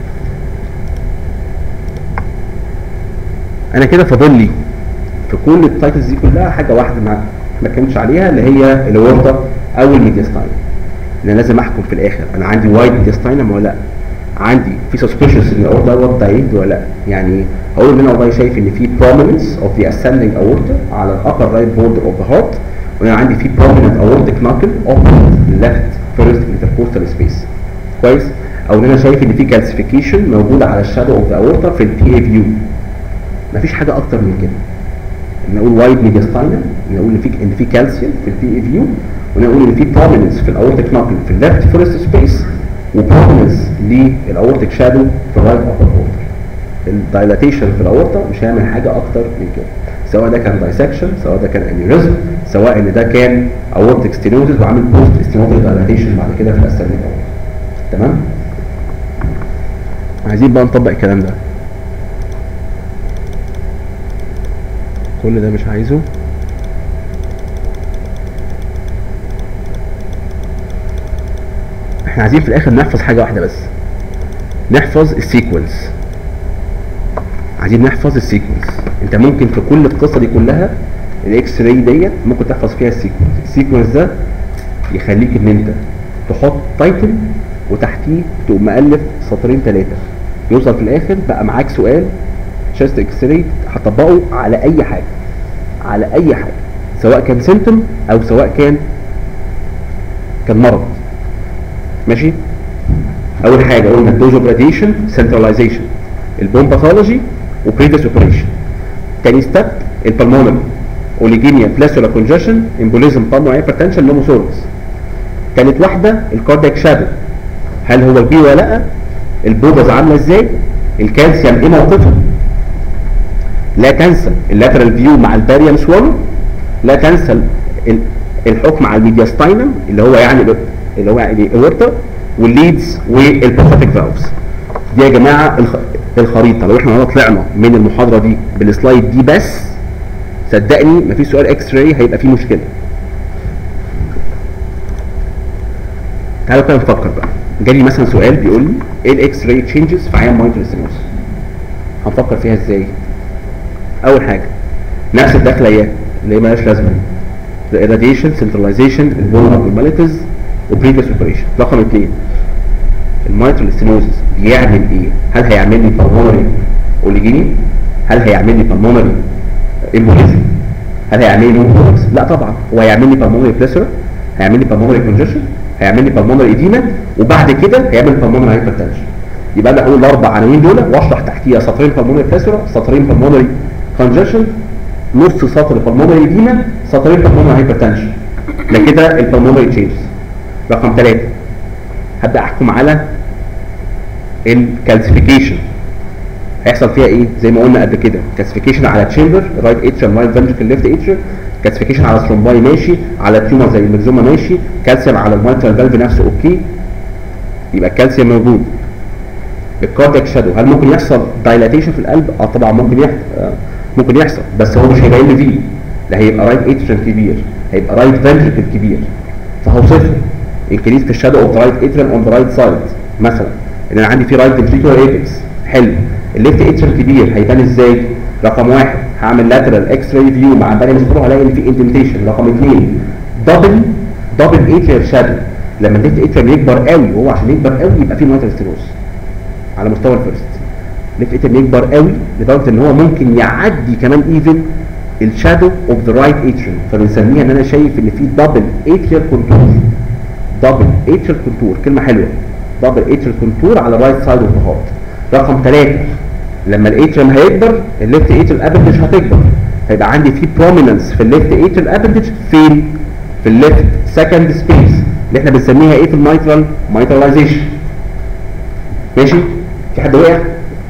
انا كده فاضل لي في كل التايتلز دي كلها حاجه واحده ما ما اتكلمتش عليها اللي هي الاورطه او الميدياستاين انا لازم احكم في الاخر انا عندي وايد ميدياستاينم ولا لا عندي في سسبشنس ان الاورطه دوت دايليت ولا لا يعني هقول ان انا والله شايف ان في prominence of the ascending aorta على الابر رايت border of the heart وانا عندي في prominent aortic knuckle opposite left first intercostal space كويس او ان انا شايف ان في calcification موجوده على الشادو اوف ذا اورتا في البي اي فيو مفيش حاجه اكتر من كده ان اقول وايد ميدياستاينم ان اقول ان في ان في كالسيوم في البي اي فيو وان اقول ان في prominence في الاورتيك ناكل في الليفت فيرست سبيس وبروميننس للاورتيك شادو في الرايت ابر بوردر الدايلاتيشن في الاورطه مش هيعمل حاجه اكتر من كده سواء ده كان دايسكشن سواء ده كان انيوريزم سواء ان ده كان اورتيك ستينوزس وعامل بوست ستينوزس دايلاتيشن بعد كده في الاسنان الاورطه تمام عايزين بقى نطبق الكلام ده كل ده مش عايزه احنا عايزين في الاخر نحفظ حاجه واحده بس نحفظ السيكونس عايزين نحفظ السيكونس انت ممكن في كل القصه دي كلها الاكس راي ديت ممكن تحفظ فيها السيكونس السيكونس ده يخليك ان انت تحط تايتل وتحتيه تقوم مؤلف سطرين ثلاثه يوصل في الاخر بقى معاك سؤال شاست اكس راي هتطبقه على اي حاجه على اي حاجه سواء كان سيمتوم او سواء كان كان مرض ماشي اول حاجه قلنا الدوز اوف راديشن سنتراليزيشن البوم باثولوجي وبريفيس اوبريشن تاني ستيب البلمونري اوليجينيا بلاسولا كونجشن امبوليزم بالمو هايبرتنشن نوموثوركس تالت واحده الكاردياك شادو هل هو كبير ولا لا البوبز عامله ازاي الكالسيوم ايه موقفه لا تنسى اللاترال فيو مع الباريوم سوالو لا تنسى ال- ال- الحكم على الميدياستاينم اللي هو يعني ال- اللي هو يعني الاورتا والليدز والباثيك فالفز دي يا جماعه الخ... الخريطه لو احنا النهارده طلعنا من المحاضره دي بالسلايد دي بس صدقني مفيش سؤال اكس راي هيبقى فيه مشكله تعالوا كده نفكر بقى جالي مثلا سؤال بيقول لي ايه الاكس راي تشينجز في عيان مايترال ستينوز هنفكر فيها ازاي اول حاجه نفس الدخله اياه اللي هي مالهاش لازمه الراديشن سنتراليزيشن البون ابنورماليتيز وبريفيس اوبريشن رقم اثنين المايترال ستينوزس بيعمل ايه؟ هل هيعمل لي بالمونري اوليجيني؟ هل هيعمل لي بالمونري امبوليزم؟ هل هيعمل لي نوكس؟ لا طبعا هو هيعمل لي بالمونري بليسر هيعمل لي بالمونري كونجيشن هيعمل لي بالمونري ايديما وبعد كده هيعمل بالمونري هايبرتنشن يبقى انا اقول الاربع عناوين دول واشرح تحتيها سطرين بالمونري بليسر سطرين بالمونري كونجيشن نص سطر بالمونري ايديما سطرين بالمونري هايبرتنشن ده كده البالمونري تشينجز رقم ثلاثة هبدا احكم على الكالسيفيكيشن هيحصل فيها ايه زي ما قلنا قبل كده كالسيفيكيشن على تشامبر رايت اتشر رايت فنتريكل ليفت اتشر كالسيفيكيشن على ثرومباي ماشي على تيومر زي المكزوما ماشي كالسيوم على المايترال فالف نفسه اوكي يبقى الكالسيوم موجود الكاردياك شادو هل ممكن يحصل دايلاتيشن في القلب اه طبعا ممكن يحصل آه ممكن يحصل بس هو مش هيبقى ال في ده هيبقى رايت اتشر كبير هيبقى رايت فنتريكل كبير فهوصفه انكريز في الشادو اوف رايت اتريم اون ذا رايت سايد مثلا ان انا عندي في رايت فنتريكولار ايبكس حلو الليفت اتشر كبير هيبان ازاي رقم واحد هعمل لاترال اكس راي فيو مع بالي مسطور هلاقي ان في اندنتيشن رقم اثنين دبل دبل اتريال شادو لما الليفت اتريال يكبر قوي وهو عشان يكبر قوي يبقى فيه مايتال ستيروز على مستوى الفيرست الليفت اتريال يكبر قوي لدرجه ان هو ممكن يعدي كمان ايفن الشادو اوف ذا رايت اتريال فبنسميها ان انا شايف ان في دبل اتريال كونتور دبل اتريال كونتور كلمه حلوه دبل اتريال كونتور على الرايت سايد اوف ذا هارت رقم ثلاثة لما الاتريم هيكبر الليفت اتريال ابندج هتكبر هيبقى عندي في بروميننس في الليفت اتريال ابندج فين في الليفت سكند سبيس اللي احنا بنسميها ايه في الميترال ميتراليزيشن ماشي في حد وقع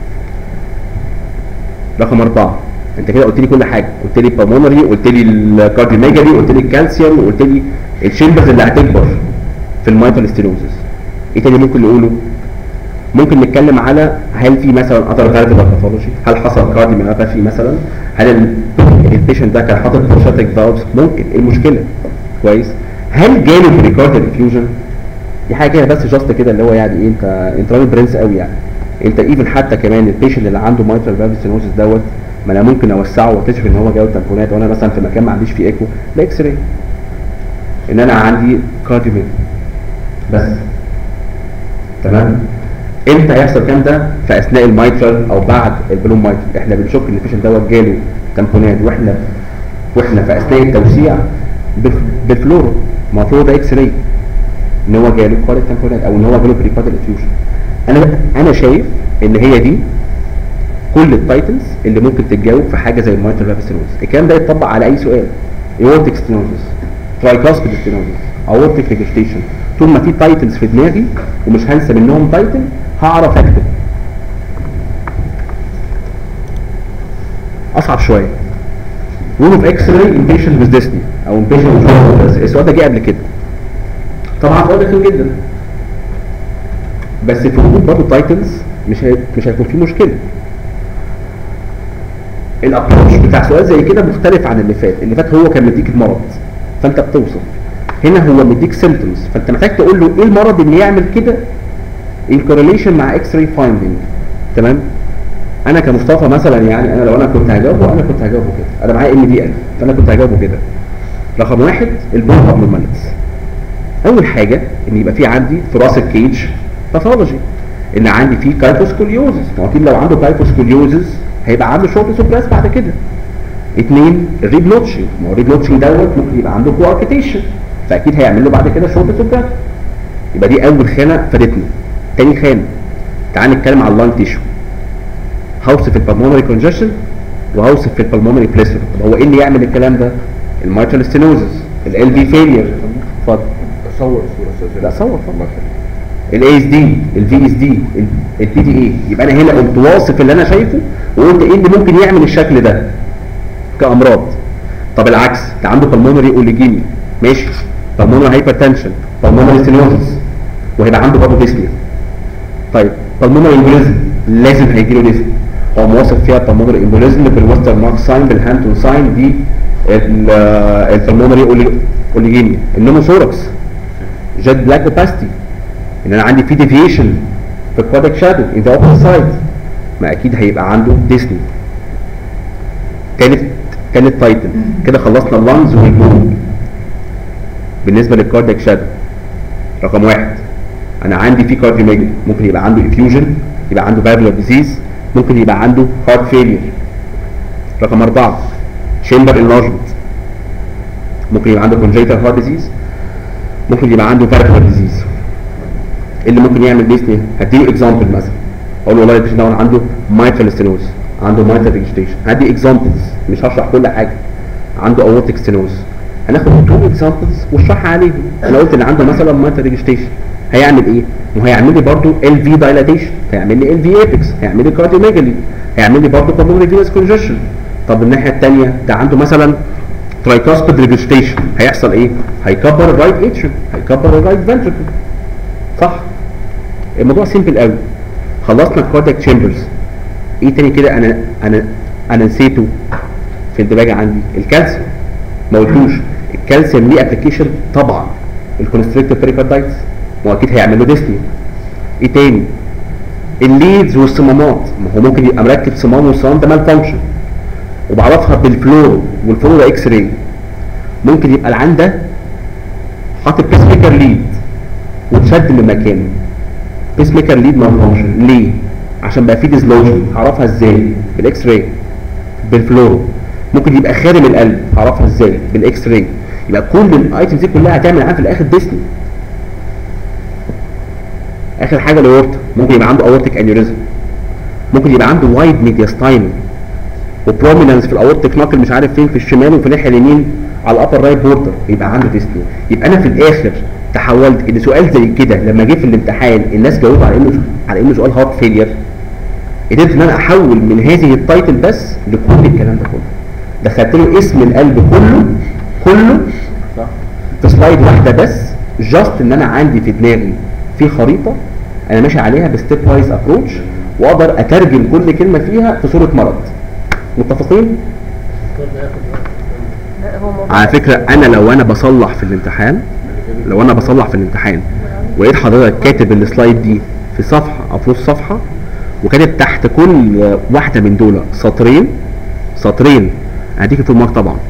رقم أربعة انت كده قلت لي كل حاجه قلت لي البلمونري قلت لي الكارديوميجالي قلت لي الكالسيوم وقلت لي الشيمبرز اللي هتكبر في الميترال ستينوزس ايه تاني ممكن نقوله ممكن نتكلم على هل في مثلا اثر فالفولار باثولوجي هل حصل كارديوميوباثي مثلا هل البيشنت ده كان حاطط بروستاتيك فالفز ممكن ايه المشكله كويس هل جاله بريكارديال انفيوجن دي حاجه كده بس جاست كده اللي هو يعني ايه انت انت راجل برنس قوي يعني انت ايفن حتى كمان البيشنت اللي عنده مايترال فالف ستينوزس دوت ما انا ممكن اوسعه واكتشف ان هو جاله تامبونات وانا مثلا في مكان ما عنديش فيه ايكو لا اكس راي ان انا عندي كارديوميل بس تمام امتى هيحصل الكلام ده في اثناء المايترال او بعد البلوم مايترال احنا بنشك ان البيشنت دوت جاله تامبونات واحنا واحنا في اثناء التوسيع بال- بالفلورو ما هو فلورو ده اكس راي ان هو جاله كواليت تامبونات او ان هو جاله بريكواليت انفيوجن انا انا شايف ان هي دي كل التايتلز اللي ممكن تتجاوب في حاجه زي المايترال فالف ستينوزس الكلام ده يتطبق على اي سؤال ايورتيك ستينوزس ترايكاسبيد ستينوزس اورتيك ريجستيشن طول ما في تايتلز في دماغي ومش هنسى منهم تايتل هعرف اكتب اصعب شويه رول اوف اكس راي ان بيشنت ويز ديسني او ان بيشنت ويز السؤال ده جه قبل كده طبعا سؤال رخم جدا بس في وجود برضه تايتلز مش هي... مش هيكون فيه مشكله الابروش بتاع سؤال زي كده مختلف عن اللي فات اللي فات هو كان مديك المرض فانت بتوصف هنا هو مديك سيمبتومز فانت محتاج تقول له ايه المرض اللي يعمل كده in correlation مع اكس راي فايندنج تمام انا كمصطفى مثلا يعني انا لو انا كنت هجاوبه انا كنت هجاوبه كده انا معايا ام دي ال فانا كنت هجاوبه كده رقم واحد البون ابنورماليتيز اول حاجه ان يبقى في عندي في راس الكيج باثولوجي ان عندي فيه كايفوسكوليوزس ما هو اكيد لو عنده كايفوسكوليوزس هيبقى عنده شورت سوبراس بعد كده اثنين الريب نوتشنج ما هو الريب نوتشنج دوت ممكن يبقى عنده كواركيتيشن فاكيد هيعمل له بعد كده شورت سوبراس يبقى دي اول خانه فادتنا تاني خانه تعال نتكلم على اللانج تيشو هوصف البلمونري كونجشن وهوصف في البلمونري بريسر طب هو ايه اللي يعمل الكلام ده الميترال ستينوزس ال في فيلير اتفضل صور الصوره استاذ لا، صور طبعا. الله يخليك. الاي اس دي الفي اس دي البي دي اي يبقى انا هنا قمت واصف اللي انا شايفه وقلت ايه اللي ممكن يعمل الشكل ده كامراض طب العكس ده عنده بالمونري اوليجيمي ماشي بالمونري هايبرتنشن بالمونري ستينوزس وهيبقى عنده برضه ديسنيا طيب بالمونري امبوليزم لازم هيجي له ديسنيا هو موصف فيها بالمونري امبوليزم بالوستر مارك ساين بالهانتون ساين دي البالمونري اوليجيميا النوموثوركس جيت بلاك اوباستي ان انا عندي في ديفيشن في الكوادك شادو ان ذا اوبن سايد ما اكيد هيبقى عنده ديسني تالت تالت تايتل كده خلصنا اللانز والبون بالنسبه للكاردياك شادو رقم واحد انا عندي في كارديوميجلي ممكن يبقى عنده افيوجن يبقى عنده فالفولار ديزيز ممكن يبقى عنده هارت فيلير رقم اربعه شامبر انلارجمنت ممكن يبقى عنده كونجيتال هارت ديزيز ممكن يبقى عنده فالفولار ديزيز اللي ممكن يعمل ديسني هديله اكزامبل مثلا اقول له والله البيشنت ده عنده مايترال ستينوز عنده مايترال ريجستيشن هدي اكزامبلز مش هشرح كل حاجه عنده اورتيك ستينوز هناخد تو اكزامبلز واشرحها عليهم انا قلت ان عنده مثلا مايترال ريجستيشن هيعمل ايه؟ ما هو هيعمل لي برضه ال في دايلاتيشن هيعمل لي ال في ايبكس هيعمل لي كارديوميجالي هيعمل لي برضه بالمونري فينس كونجيشن طب الناحيه الثانيه ده عنده مثلا ترايكاسبيد ريجستيشن هيحصل ايه؟ هيكبر الرايت اتريوم هيكبر الرايت فنتركل صح؟ الموضوع سيمبل قوي خلصنا الكاردياك تشامبرز ايه تاني كده انا انا انا نسيته في الدماغ عندي الكالسيوم ما قلتوش الكالسيوم ليه ابلكيشن طبعا الكونستريكتيف بريكاردايتس ما هو اكيد هيعمل له ديسني ايه تاني الليدز والصمامات ما هو ممكن يبقى مركب صمام والصمام ده مال فانكشن وبعرفها بالفلور والفلور ده اكس راي ممكن يبقى العين ده حاطط بيس ميكر ليد وتشد من مكانه بيس ميكر ليد ما فانكشن ليه؟ عشان بقى في ديزلوجن هعرفها ازاي؟ بالاكس راي بالفلورو ممكن يبقى خارم القلب هعرفها ازاي؟ بالاكس راي يبقى كل الايتمز دي كلها هتعمل معاه في الاخر ديسني اخر حاجه الاورتا ممكن يبقى عنده اورتيك انيوريزم ممكن يبقى عنده وايد ميدياستاينال وبرومينانس في الاورتيك ناقل مش عارف فين في الشمال وفي الناحيه اليمين على الابر رايت بوردر يبقى عنده ديسني يبقى انا في الاخر تحولت ان سؤال زي كده لما جه في الامتحان الناس جاوبوا على انه على انه سؤال هارت فيلير قدرت ان انا احول من هذه التايتل بس لكل الكلام ده كله دخلت له اسم القلب كله كله صح في سلايد واحده بس جاست ان انا عندي في دماغي في خريطه انا ماشي عليها بستيب وايز ابروتش واقدر اترجم كل كلمه فيها في صوره مرض متفقين كل ده ياخد وقت لا هو موضوع على فكره انا لو انا بصلح في الامتحان لو انا بصلح في الامتحان ولقيت حضرتك كاتب السلايد دي في صفحه او في نص صفحه وكاتب تحت كل واحده من دول سطرين سطرين هديك في المارك طبعا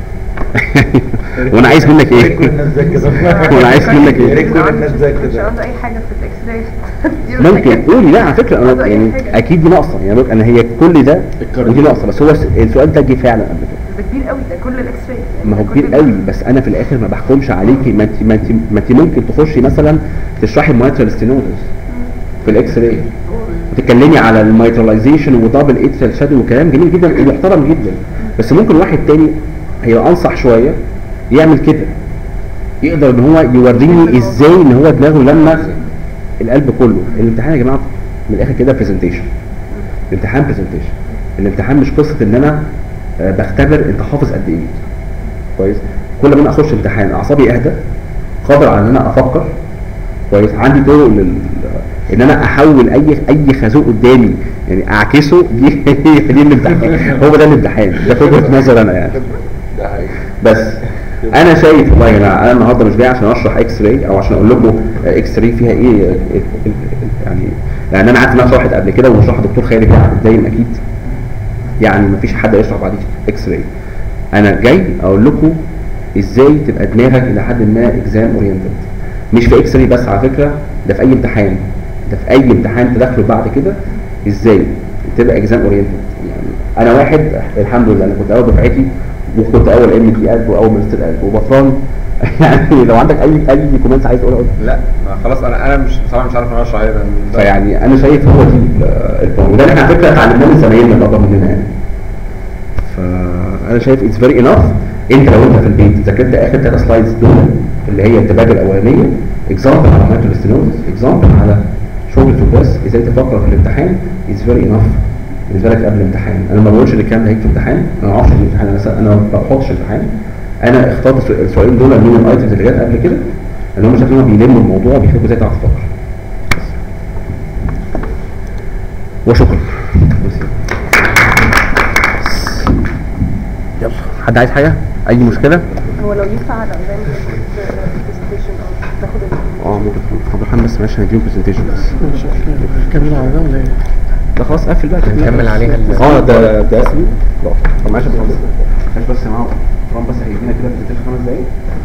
وانا عايز منك يا ريت كل ايه الناس زي كده وانا عايز منك يا ايه ريت كل الناس زي مش كده عنده اي حاجه في الاكس راي دي ممكن مشاكل. قولي لا على فكره عنده انا أي يعني حاجة. اكيد دي ناقصه يعني انا هي كل ده الكارديو. ودي ناقصه بس هو الس- السؤال ده جه فعلا قبل كده ده كبير قوي ده كل الاكس راي ما هو كبير قوي بس انا في الاخر ما بحكمش عليكي ما انت ما انت ما انت ممكن تخشي مثلا تشرحي المايترال ستينوزس في الاكس راي وتتكلمي على الميتراليزيشن ودبل اترال شادو وكلام جميل جدا ومحترم جدا بس ممكن واحد تاني هيبقى انصح شويه يعمل كده يقدر ان هو يوريني ازاي ان هو دماغه لما القلب كله الامتحان يا جماعه من الاخر كده برزنتيشن الامتحان برزنتيشن الامتحان مش قصه ان انا آه، بختبر انت حافظ قد ايه كويس كل ما انا اخش امتحان اعصابي اهدى قادر على ان انا افكر كويس عندي طرق لل ان انا احول اي اي خازوق قدامي يعني اعكسه دي هي دي الامتحان هو ده الامتحان ده في وجهه نظر انا يعني ده حقيقي بس انا شايف والله يا جماعه انا النهارده مش جاي عشان اشرح اكس راي او عشان اقول لكم اكس راي فيها ايه يعني لان انا عارف ان انا شرحت قبل كده وشرح دكتور خالد عبد الدايم اكيد يعني مفيش حد يشرح بعديه اكس راي انا جاي اقول لكم ازاي تبقى دماغك الى حد ما اكزام اورينتد مش في اكس راي بس على فكره ده في اي امتحان ده في اي امتحان تدخله بعد كده ازاي تبقى اكزام اورينتد يعني انا واحد الحمد لله انا كنت اول دفعتي وكنت اول ام تي قلب واول ماجستير قلب وبفران يعني لو عندك اي اي كومنتس عايز تقولها قولها. لا ما خلاص انا انا مش بصراحه مش عارف انا اشرح ايه ده- فيعني انا شايف هو دي ال- البوينت وده اللي احنا على فكره اتعلمناه من زمايلنا اللي اكبر مننا يعني فانا شايف اتس فيري انف انت لو انت في البيت ذاكرت اخر ثلاث سلايدز دول اللي هي الدبابه الاولانيه اكزامبل على مايترال ستينوزس اكزامبل على شغل في البريس اذا انت فقره في الامتحان از فيري انف بالنسبه لك قبل الامتحان انا ما بقولش ان الكلام ده هيجي في الامتحان انا ما اعرفش في الامتحان انا س- انا ما بحطش امتحان انا اخترت السؤ- السؤالين دول من الايتمز اللي جت قبل كده ان هم شكلهم بيلموا الموضوع وبيحبوا ازاي تعرف تفكر بس. وشكرا يلا حد عايز حاجه اي مشكله هو لو ينفع على زي ما برزنتيشن او تاخد ال- اه ممكن عبد الرحمن بس ماشي هنديهم برزنتيشن بس كمل على ده ولا ايه؟ ده خلاص قفل بقى نكمل عليها ال- اه ده ده اسمي لا طب معلش يا باشمهندس معلش بس يا جماعه رام بس هيدينا كده برزنتيشن خمس دقايق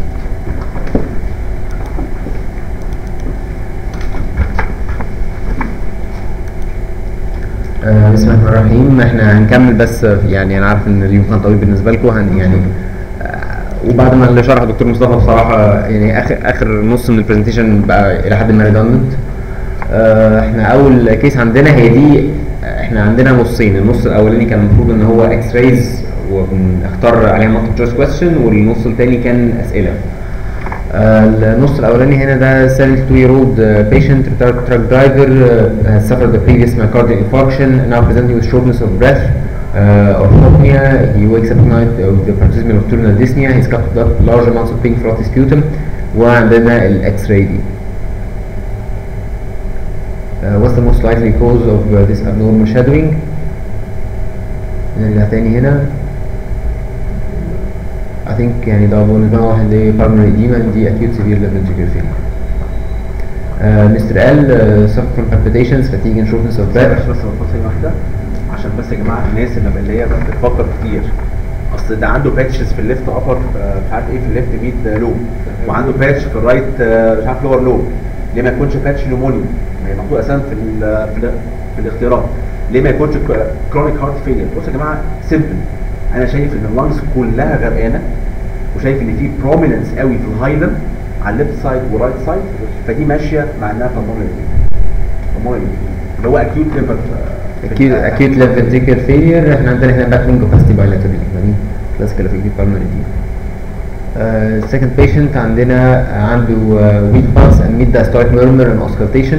آه، بسم الله الرحمن الرحيم احنا هنكمل بس آه، يعني انا عارف ان اليوم كان طويل بالنسبه لكم هن يعني آه، وبعد ما اللي شرحه الدكتور مصطفى بصراحه يعني اخر اخر نص من البرزنتيشن بقى الى حد ما ريدندنت احنا اول كيس عندنا هي دي آه، احنا عندنا نصين النص الاولاني كان المفروض ان هو اكس رايز وبنختار عليها مالتي تشويس كويستشن والنص الثاني كان اسئله آه، النص الاولاني هنا ده 72 year old uh, patient retired truck driver uh, has suffered the previous myocardial infarction now presenting with shortness of breath uh, orthopnea he wakes up at night with the paroxysmal nocturnal dyspnea he's got up large amounts of pink frothy sputum وعندنا الاكس راي دي uh, what's the most likely cause of uh, this abnormal shadowing نرجع تاني هنا I think يعني ده بالنسبة لنا واحد دي pulmonary edema دي acute severe left ventricular failure. Uh, Mr. L uh, suffered from palpitations, fatigue and shortness of بس breath. بس ثانية واحدة عشان بس يا جماعة الناس اللي اللي هي بتفكر كتير اصل ده عنده باتشز في الليفت ابر مش عارف ايه في الليفت ميد لو وعنده باتش في الرايت آه، مش عارف لور لو ليه ما يكونش باتش نيمونيا ما هي مكتوب اساسا في ال في, ال في الاختيارات ليه ما يكونش كرونيك هارت فيلير بصوا يا جماعه سيمبل انا شايف ان اللانجز كلها غرقانه وشايف ان في بروميننس قوي في الهايلم على الليفت سايد ورايت سايد فدي ماشيه مع انها بالمونري بالمونري اللي هو اكيوت ليفر Acute, acute left ventricular failure احنا عندنا هنا backling opacity bilaterally يعني classical acute pulmonary edema. Uh, second patient عندنا عنده uh, weak pulse and mid diastolic murmur and auscultation.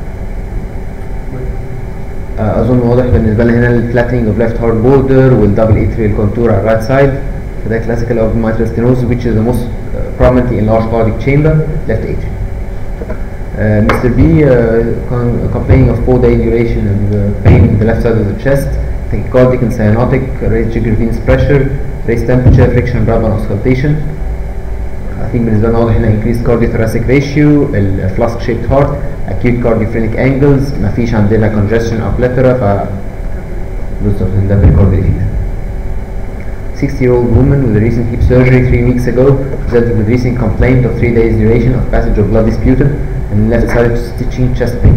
آه، اظن واضح بالنسبه لنا هنا الفلاتنج اوف ليفت هارت بوردر والدبل اتريال كونتور على الرايت سايد فده كلاسيكال اوف mitral stenosis which is the most uh, prominently enlarged cardiac chamber left atrium. Uh, Mr. B uh, con- complaining of four day duration of uh, pain in the left side of the chest, tachycardic and cyanotic, raised jugular venous pressure, raised temperature, friction brava and auscultation. I think بالنسبة لنا واضح هنا increased cardiothoracic ratio, ال flask shaped heart, acute cardiophrenic angles, مفيش عندنا congestion او plethora ف بالظبط ده pericardial effusion. 60 year old woman with a recent hip surgery three weeks ago presented with recent complaint of three days duration of passage of bloody sputum and left sided stitching chest pain.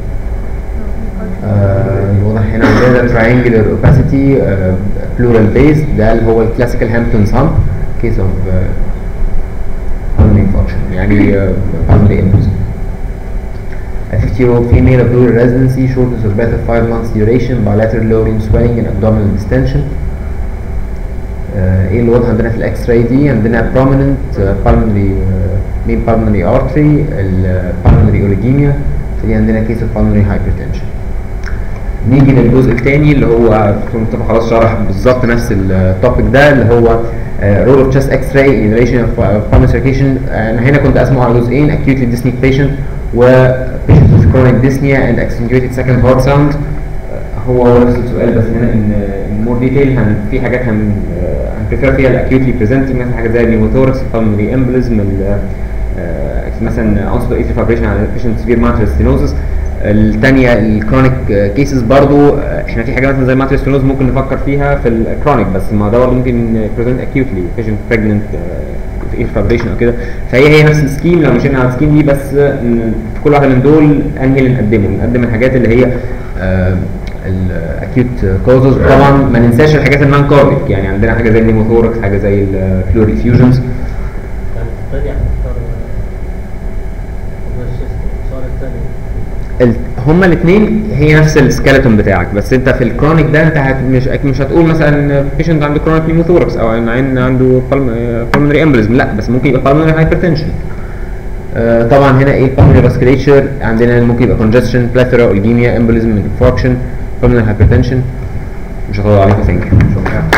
آه، واضح هنا عندنا triangular opacity آه، pleural base ده اللي هو الكلاسيكال هامبتونز hump case of آه، pulmonary infarction يعني آه، pulmonary embolism. A 50 year old female of rural residency, shortness of breath of 5 months duration, bilateral lowering swelling and abdominal distension. آه، ايه اللي واضح عندنا في الاكس راي دي عندنا prominent آه، pulmonary آه، main pulmonary artery ال pulmonary origemia فدي عندنا case of pulmonary hypertension نيجي للجزء الثاني اللي هو دكتور مصطفى خلاص شرح بالظبط نفس التوبيك ده اللي هو رول اوف chest اكس راي in relation of uh, pulmonary circulation انا هنا كنت اسمه على جزئين acutely dyspneic patient و patient with chronic dyspnea and accentuated second heart sound هو نفس السؤال بس هنا ان مور ديتيل هن في حاجات هن هنبريفير فيها الاكيوتلي بريزنتنج مثلا حاجات زي النيموثوركس البلمونري امبلزم مثلا اونست ايثري فابريشن على بيشنت سيفير ماتريال ستينوزس الثانيه الكرونيك كيسز برضو آه، احنا في حاجه مثلا زي ماتريال ستينوز ممكن نفكر فيها في الكرونيك بس ما ده برضه ممكن بريزنت اكيوتلي بيشنت بريجننت في اير فابريشن او كده فهي هي نفس السكيم لو مشينا على السكيم دي بس آه، ن- في كل واحده من دول انهي اللي نقدمه نقدم الحاجات اللي هي الاكيوت كوزز طبعا ما ننساش الحاجات النون كارديك يعني عندنا حاجه زي النيموثوركس حاجه زي الفلور افيوجنز يعني تختار يعني تختار هو السؤال الثاني هما الاثنين هي نفس السكeleton بتاعك بس انت في الكرونيك ده انت هت مش مش هتقول مثلا بيشنت عنده كرونيك نيموثوركس او ان عين عنده pulmonary embolism لا بس ممكن يبقى pulmonary hypertension آه، طبعا هنا ايه البالمونري فاسكوليتشر عندنا ممكن يبقى كونجستشن بلاثرا اولجيميا امبوليزم انفاركشن pulmonary hypertension مش هطول عليكم ثانك يو